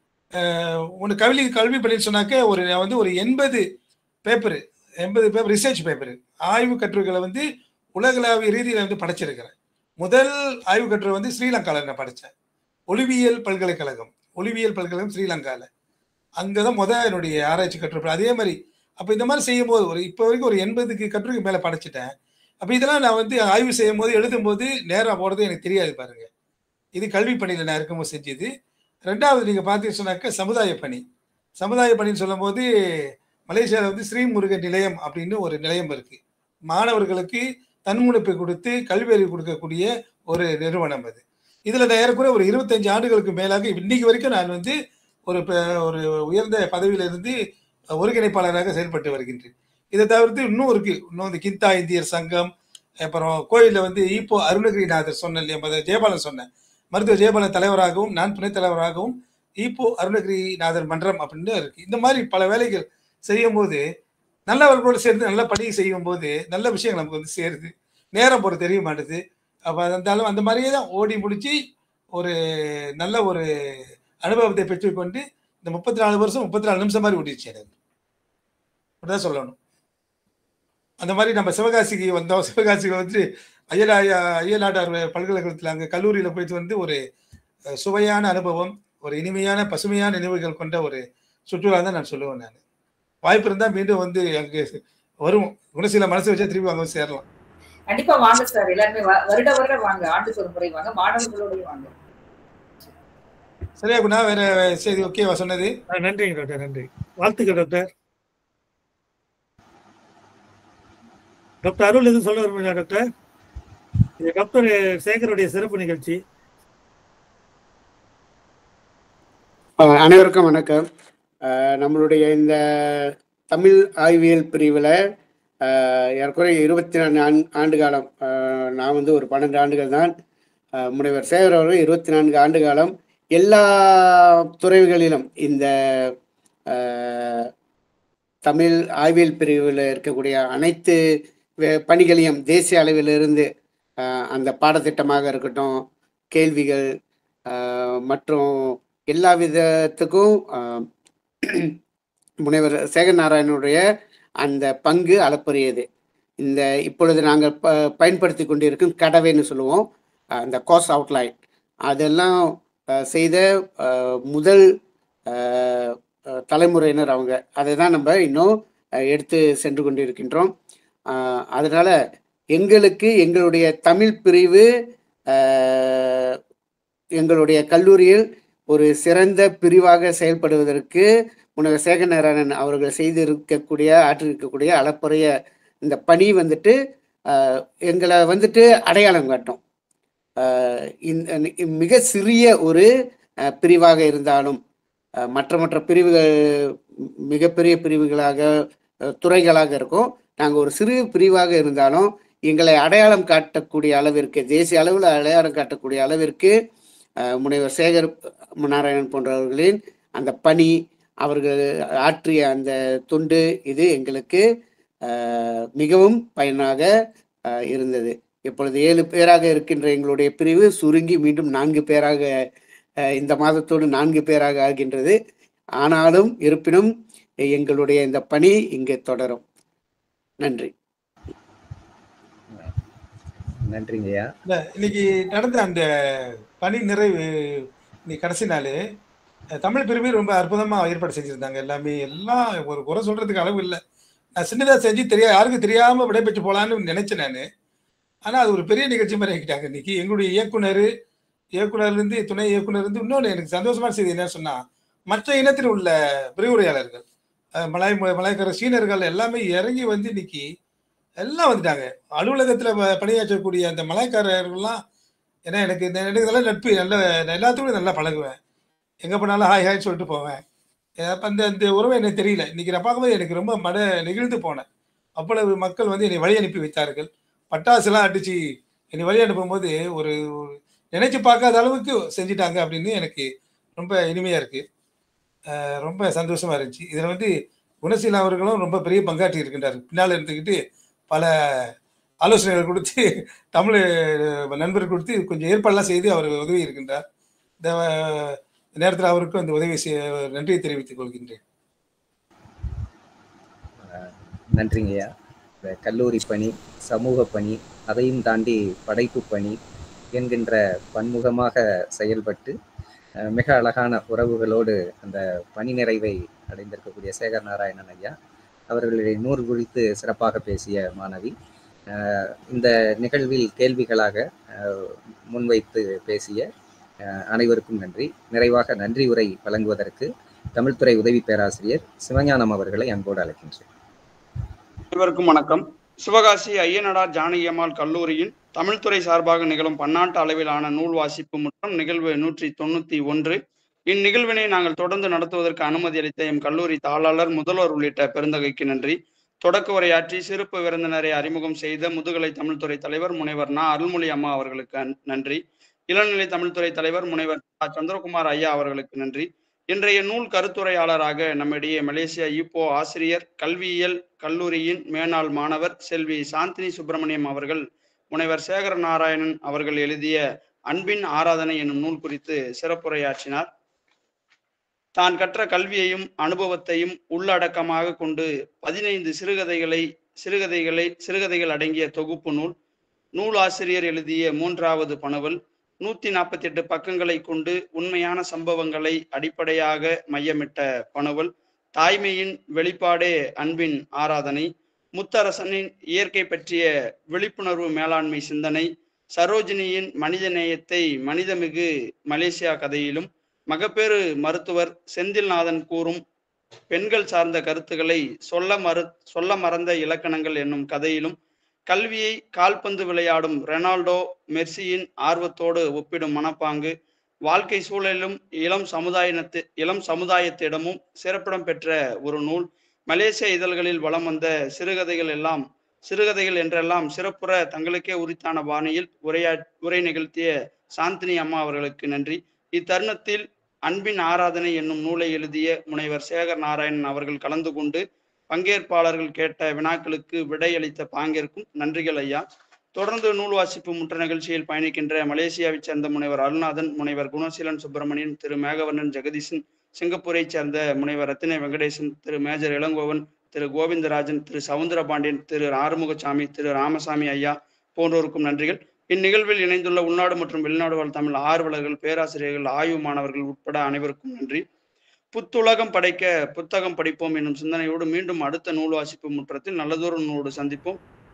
ஒன்று கல்வி கல்வி பணின்னு சொன்னாக்க ஒரு நான் வந்து ஒரு எண்பது பேப்பர் எண்பது பேப்பர் ரிசர்ச் பேப்பர் ஆய்வு கட்டுரைகளை வந்து உலகளாவிய ரீதியில் வந்து படைச்சிருக்கிறேன் முதல் ஆய்வு கட்டுரை வந்து ஸ்ரீலங்காவில் நான் படித்தேன் ஒளிவியல் பல்கலைக்கழகம் ஒளிவியல் பல்கலைக்கழகம் ஸ்ரீலங்காவில் அங்கே தான் முதல் என்னுடைய ஆராய்ச்சி கட்டுரை அதே மாதிரி அப்போ இந்த மாதிரி செய்யும் போது ஒரு இப்போ வரைக்கும் ஒரு எண்பதுக்கு கட்டுரைக்கு மேலே படைச்சிட்டேன் அப்போ இதெல்லாம் நான் வந்து ஆய்வு செய்யும் போது எழுதும்போது நேரம் போகிறது எனக்கு தெரியாது பாருங்க இது கல்வி பணியில் நான் இருக்கும்போது செஞ்சது ரெண்டாவது நீங்கள் பார்த்தீங்கன்னு சொன்னாக்க சமுதாய பணி சமுதாய பணின்னு சொல்லும்போது மலேசியாவில் வந்து ஸ்ரீமுருகன் நிலையம் அப்படின்னு ஒரு நிலையம் இருக்கு மாணவர்களுக்கு தன்முனைப்பை கொடுத்து கல்வி அறிவு கொடுக்கக்கூடிய ஒரு நிறுவனம் அது இதில் நான் ஏறக்குறைய ஒரு இருபத்தஞ்சு ஆண்டுகளுக்கு மேலாக இன்னைக்கு வரைக்கும் நான் வந்து ஒரு ப- ஒரு உயர்ந்த பதவியில இருந்து ஒருங்கிணைப்பாளராக செயல்பட்டு வருகின்றேன் இதை தவிர்த்து இன்னும் இருக்கு இன்னும் இந்த கிந்தா இந்தியர் சங்கம் அப்புறம் கோயிலில் வந்து ஈப்போ அருணகிரிநாதர் சொன்ன இல்லையா மத- ஜெயபாலன் சொன்னேன் மருத்துவ ஜெயபாலன் தலைவராகவும் நான் துணைத் தலைவராகவும் ஈப்போ அருணகிரிநாதர் மன்றம் அப்படின்னு இருக்கு இந்த மாதிரி பல வேலைகள் செய்யும் போது நல்லவர்களோடு சேர்ந்து நல்ல பணி செய்யும் போது நல்ல விஷயங்கள் நமக்கு வந்து சேருது நேரம் போற தெரிய மாட்டுது அப்போ இருந்தாலும் அந்த மாதிரியே தான் ஓடி முடிச்சு ஒரு நல்ல ஒரு அனுபவத்தை பெற்றுக்கொண்டு இந்த முப்பத்தி நாலு வருஷம் முப்பத்தி நாலு நிமிஷம் மாதிரி ஓடிடுச்சு எனக்கு அப்படிதான் சொல்லணும் அந்த மாதிரி நம்ம சிவகாசிக்கு வந்தோம் சிவகாசிக்கு வந்து அய்யலா அய்யலாடார் பல்கலைக்கழகத்தில் அங்கே கல்லூரியில் போயிட்டு வந்து ஒரு அஹ், சுவையான அனுபவம் ஒரு இனிமையான பசுமையான நினைவுகள் கொண்ட ஒரு சுற்றுலா தான் நான் சொல்லுவேன் நான் வாய்ப்பு இருந்தால் மீண்டும் வந்து அங்கே வருவோம் குணசீல மனசு வச்சா திருப்பி அங்கே வந்து சேரலாம் கண்டிப்பா வாங்க சார் எல்லாருமே வ- வருட வருடம் வாங்க ஆண்டுக்கு ஒரு முறை வாங்க மாணவர்களோடய வாங்க சரியா குணா வேற செய்தி ஓகேவா சொன்னது அஹ், நன்றிங்க டாக்டர் நன்றி வாழ்த்துக்கள் டாக்டர் டாக்டர் அருள் எதுவும் சொல்ல விரும்புங்களா டாக்டர் இது டாக்டர் சேகருடைய சிறப்பு நிகழ்ச்சி அஹ் அனைவருக்கும் வணக்கம் அஹ் நம்மளுடைய இந்த தமிழ் ஆய்வியல் பிரிவில் ஏறக்குறைய இருபத்தி நான்கு ஆண் ஆண்டு காலம் அஹ் நான் வந்து ஒரு பன்னெண்டு ஆண்டுகள் தான் அஹ் முனைவர் சேகர் அவர்கள் இருபத்தி நான்கு ஆண்டு காலம் எல்லா துறைகளிலும் இந்த அஹ், தமிழ் ஆய்வியல் பிரிவில் இருக்கக்கூடிய அனைத்து வே- பணிகளையும் தேசிய அளவிலிருந்து அஹ், அந்த பாடத்திட்டமாக இருக்கட்டும் கேள்விகள் அஹ், மற்றும் எல்லா விதத்துக்கும் ஆஹ், முனைவர் சேகர் நாராயணனுடைய அந்த பங்கு அளப்பரியது இந்த இப்பொழுது நாங்கள் ப பயன்படுத்தி கொண்டிருக்கும் கடவைன்னு சொல்லுவோம் ஆஹ், அந்த கோஸ் அவுட்லைன் அதெல்லாம் ஆஹ், செய்த ஆஹ், முதல் ஆஹ், ஆஹ், தலைமுறையினர் அவங்க அதை தான் நம்ம இன்னும் ஆஹ், எடுத்து சென்று கொண்டிருக்கின்றோம் ஆஹ், அதனால எங்களுக்கு எங்களுடைய தமிழ் பிரிவு ஆஹ், எங்களுடைய கல்லூரியில் ஒரு சிறந்த பிரிவாக செயல்படுவதற்கு முனைவர் சேகர் நாராயணன் அவர்கள் செய்திருக்கக்கூடிய ஆற்றிருக்கக்கூடிய அளப்பரிய இந்த பணி வந்துட்டு ஆஹ், எங்களை வந்துட்டு அடையாளம் காட்டும் ஆஹ், இந்த மிக சிறிய ஒரு ஆஹ், பிரிவாக இருந்தாலும் ஆஹ், மற்ற மற்ற பிரிவுகள் மிகப்பெரிய பிரிவுகளாக ஆஹ், துறைகளாக இருக்கும் நாங்கள் ஒரு சிறு பிரிவாக இருந்தாலும் எங்களை அடையாளம் காட்டக்கூடிய அளவிற்கு தேசிய அளவில் அடையாளம் காட்டக்கூடிய அளவிற்கு ஆஹ், முனைவர் சேகர் நாராயணன் போன்றவர்களின் அந்த பணி அவர்கள் ஆற்றிய அந்த தொண்டு இது எங்களுக்கு அஹ், மிகவும் பயனாக அஹ், இருந்தது இப்பொழுது ஏழு பேராக இருக்கின்ற எங்களுடைய பிரிவு சுருங்கி மீண்டும் நான்கு பேராக அஹ், இந்த மாதத்தோடு நான்கு பேராக ஆகின்றது ஆனாலும் இருப்பினும் எங்களுடைய இந்த பணி இங்கே தொடரும் நன்றி நன்றிங்கய்யா இல்ல, இன்னைக்கு நடந்த அந்த பணி நிறைவு இன்னைக்கு கடைசி நாள் அஹ், தமிழ் பிரிவு ரொம்ப அற்புதமா ஏற்பாடு செஞ்சிருந்தாங்க எல்லாமே எல்லாம் ஒரு குறை சொல்றதுக்கு அளவு இல்லை நான் சின்னதா செஞ்சு தெரியா யாருக்கும் தெரியாம விடைபெற்று போலான்னு நினைச்சேன் நான் ஆனா அது ஒரு பெரிய நிகழ்ச்சி மாதிரி ஆக்கிட்டாங்க இன்னைக்கு எங்களுடைய இயக்குனர் இயக்குனர்ல இருந்து துணை இயக்குனர் இருந்து இன்னொன்று எனக்கு சந்தோஷமான செய்தி என்ன சொன்னா மற்ற இனத்தில் உள்ள விரிவுரையாளர்கள் அஹ், மலாய் மலாய்க்கார சீனர்கள் எல்லாமே இறங்கி வந்து இன்னைக்கு எல்லாம் வந்துட்டாங்க அலுவலகத்துல ப- பணியாற்றக்கூடிய அந்த மலாய்க்காரர்கள்லாம் ஏன்னா எனக்கு இந்த- எனக்கு இதெல்லாம் நட்பு நல்ல நான் எல்லாத்துக்கும் நல்லா பழகுவேன் எங்க போனாலும் ஹாய் ஹாய் சொல்லிட்டு போவேன் அப்ப அந்த அந்த உறவு எனக்கு தெரியல இன்னைக்கு நான் பார்க்கும்போது எனக்கு ரொம்ப மன நெகிழ்ந்து போனேன் அவ்வளவு மக்கள் வந்து என்னை வழி அனுப்பி வைத்தார்கள் பட்டாசுலாம் அடிச்சு என்னை வழி அனுப்பும்போது ஒரு ஒரு நினைச்சு பார்க்காத அளவுக்கு செஞ்சுட்டாங்க அப்படின்னு எனக்கு ரொம்ப இனிமையா இருக்கு அஹ் ரொம்ப சந்தோஷமா இருந்துச்சு இதுல வந்து குணசீலா அவர்களும் ரொம்ப பெரிய பங்காற்றி இருக்கின்றார் பின்னால் இருந்துக்கிட்டு பல ஆலோசனைகள் கொடுத்து தமிழ் நண்பர் கொடுத்து கொஞ்சம் ஏற்பாடெல்லாம் செய்து அவர் உதவி இருக்கின்றார் இந்த அஹ், நேரத்தில் அவருக்கும் இந்த உதவி செய்ய நன்றியை தெரிவித்துக் கொள்கின்றேன் நன்றிங்கய்யா இந்த கல்லூரி பணி சமூக பணி அதையும் தாண்டி படைப்பு பணி என்கின்ற பன்முகமாக செயல்பட்டு அஹ், மிக அழகான உறவுகளோடு அந்த பணி நிறைவை அடைந்திருக்கக்கூடிய சேகர் நாராயணன் ஐயா அவர்களுடைய நூறு குறித்து சிறப்பாக பேசிய மாணவி அஹ், இந்த நிகழ்வில் கேள்விகளாக அஹ், முன்வைத்து பேசிய அஹ், அனைவருக்கும் நன்றி நிறைவாக நன்றி உரை வழங்குவதற்கு தமிழ்துறை உதவி பேராசிரியர் சிவஞானம் அவர்களை அன்போடு அழைக்கின்றேன் அனைவருக்கும் வணக்கம் சிவகாசி ஐயனடார் ஜானகி அம்மாள் கல்லூரியின் தமிழ்துறை சார்பாக நிகழும் பன்னாட்டு அளவிலான நூல் வாசிப்பு மற்றும் நிகழ்வு நூற்றி தொண்ணூத்தி ஒன்று இந்நிகழ்வினை நாங்கள் தொடர்ந்து நடத்துவதற்கு அனுமதி அளித்த எம் கல்லூரி தாளாளர் முதல்வர் உள்ளிட்ட பெருந்தகைக்கு நன்றி தொடக்க உரையாற்றி சிறப்பு விருந்தினரை அறிமுகம் செய்த முதுகலை தமிழ்துறை தலைவர் முனைவர் நா அருள்மொழி அம்மா அவர்களுக்கு அன்- நன்றி இளநிலை தமிழ்துறை தலைவர் முனைவர் ஆ. சந்திரகுமார் ஐயா அவர்களுக்கு நன்றி இன்றைய நூல் கருத்துரையாளராக நம்மிடையே மலேசியா ஈப்போ ஆசிரியர் கல்வியியல் கல்லூரியின் மேனாள் மாணவர் செல்வி சாந்தினி சுப்பிரமணியம் அவர்கள் முனைவர் சேகர நாராயணன் அவர்கள் எழுதிய அன்பின் ஆராதனை என்னும் நூல் குறித்து சிறப்புரையாற்றினார் தான் கற்ற கல்வியையும் அனுபவத்தையும் உள்ளடக்கமாக கொண்டு பதினைந்து சிறுகதைகளை சிறுகதைகளை சிறுகதைகள் அடங்கிய தொகுப்பு நூல் நூலாசிரியர் எழுதிய மூன்றாவது பணுவல் நூத்தி நாற்பத்தி எட்டு பக்கங்களை கொண்டு உண்மையான சம்பவங்களை அடிப்படையாக மையமிட்ட பணுவல் தாய்மையின் வெளிப்பாடே அன்பின் ஆராதனை முத்தரசனின் இயற்கை பற்றிய விழிப்புணர்வு மேலாண்மை சிந்தனை சரோஜினியின் மனித நேயத்தை மனிதமிகு மலேசியா கதையிலும் மகப்பேறு மருத்துவர் செந்தில்நாதன் கூறும் பெண்கள் சார்ந்த கருத்துக்களை சொல்ல மறு சொல்ல மறந்த இலக்கணங்கள் என்னும் கதையிலும் கல்வியை கால்பந்து விளையாடும் ரெனால்டோ மெர்சியின் ஆர்வத்தோடு ஒப்பிடும் மனப்பாங்கு வாழ்க்கை சூழலிலும் இளம் சமுதாயத்து இளம் சமுதாயத்திடமும் சிறப்பிடம் பெற்ற ஒரு நூல் மலேசிய இதழ்களில் வலம் வந்த சிறுகதைகள் எல்லாம் சிறுகதைகள் என்றெல்லாம் சிறப்புற தங்களுக்கே உரித்தான பாணியில் உரையா உரை நிகழ்த்திய சாந்தினி அம்மா அவர்களுக்கு நன்றி இத்தருணத்தில் அன்பின் ஆராதனை என்னும் நூலை எழுதிய முனைவர் சேகர் நாராயணன் அவர்கள் கலந்து கொண்டு பங்கேற்பாளர்கள் கேட்ட வினாக்களுக்கு விடையளித்த பாங்கிற்கும் நன்றிகள் ஐயா தொடர்ந்து நூல் வாசிப்பு முற்ற நிகழ்ச்சியில் பயணிக்கின்ற மலேசியாவைச் சேர்ந்த முனைவர் அருணாதன் முனைவர் குணசீலன் சுப்பிரமணியன் திரு மேகவர்ணன் ஜெகதீசன் சிங்கப்பூரைச் சேர்ந்த முனைவர் ரத்தின வெங்கடேசன் திரு மேஜர் இளங்கோவன் திரு கோவிந்தராஜன் திரு சவுந்தரபாண்டியன் திரு ஆறுமுகசாமி திரு ராமசாமி ஐயா போன்றோருக்கும் நன்றிகள் இந்நிகழ்வில் இணைந்துள்ள உள்நாடு மற்றும் வெளிநாடு வாழ் தமிழ் ஆர்வலர்கள் பேராசிரியர்கள் ஆய்வு மாணவர்கள் உட்பட அனைவருக்கும் நன்றி புத்துலகம் படைக்க புத்தகம் படிப்போம் என்னும் சிந்தனையோடு மீண்டும் அடுத்த நூல் வாசிப்பு முற்றத்தில் நல்லதொரு நூலோடு சந்திப்போம்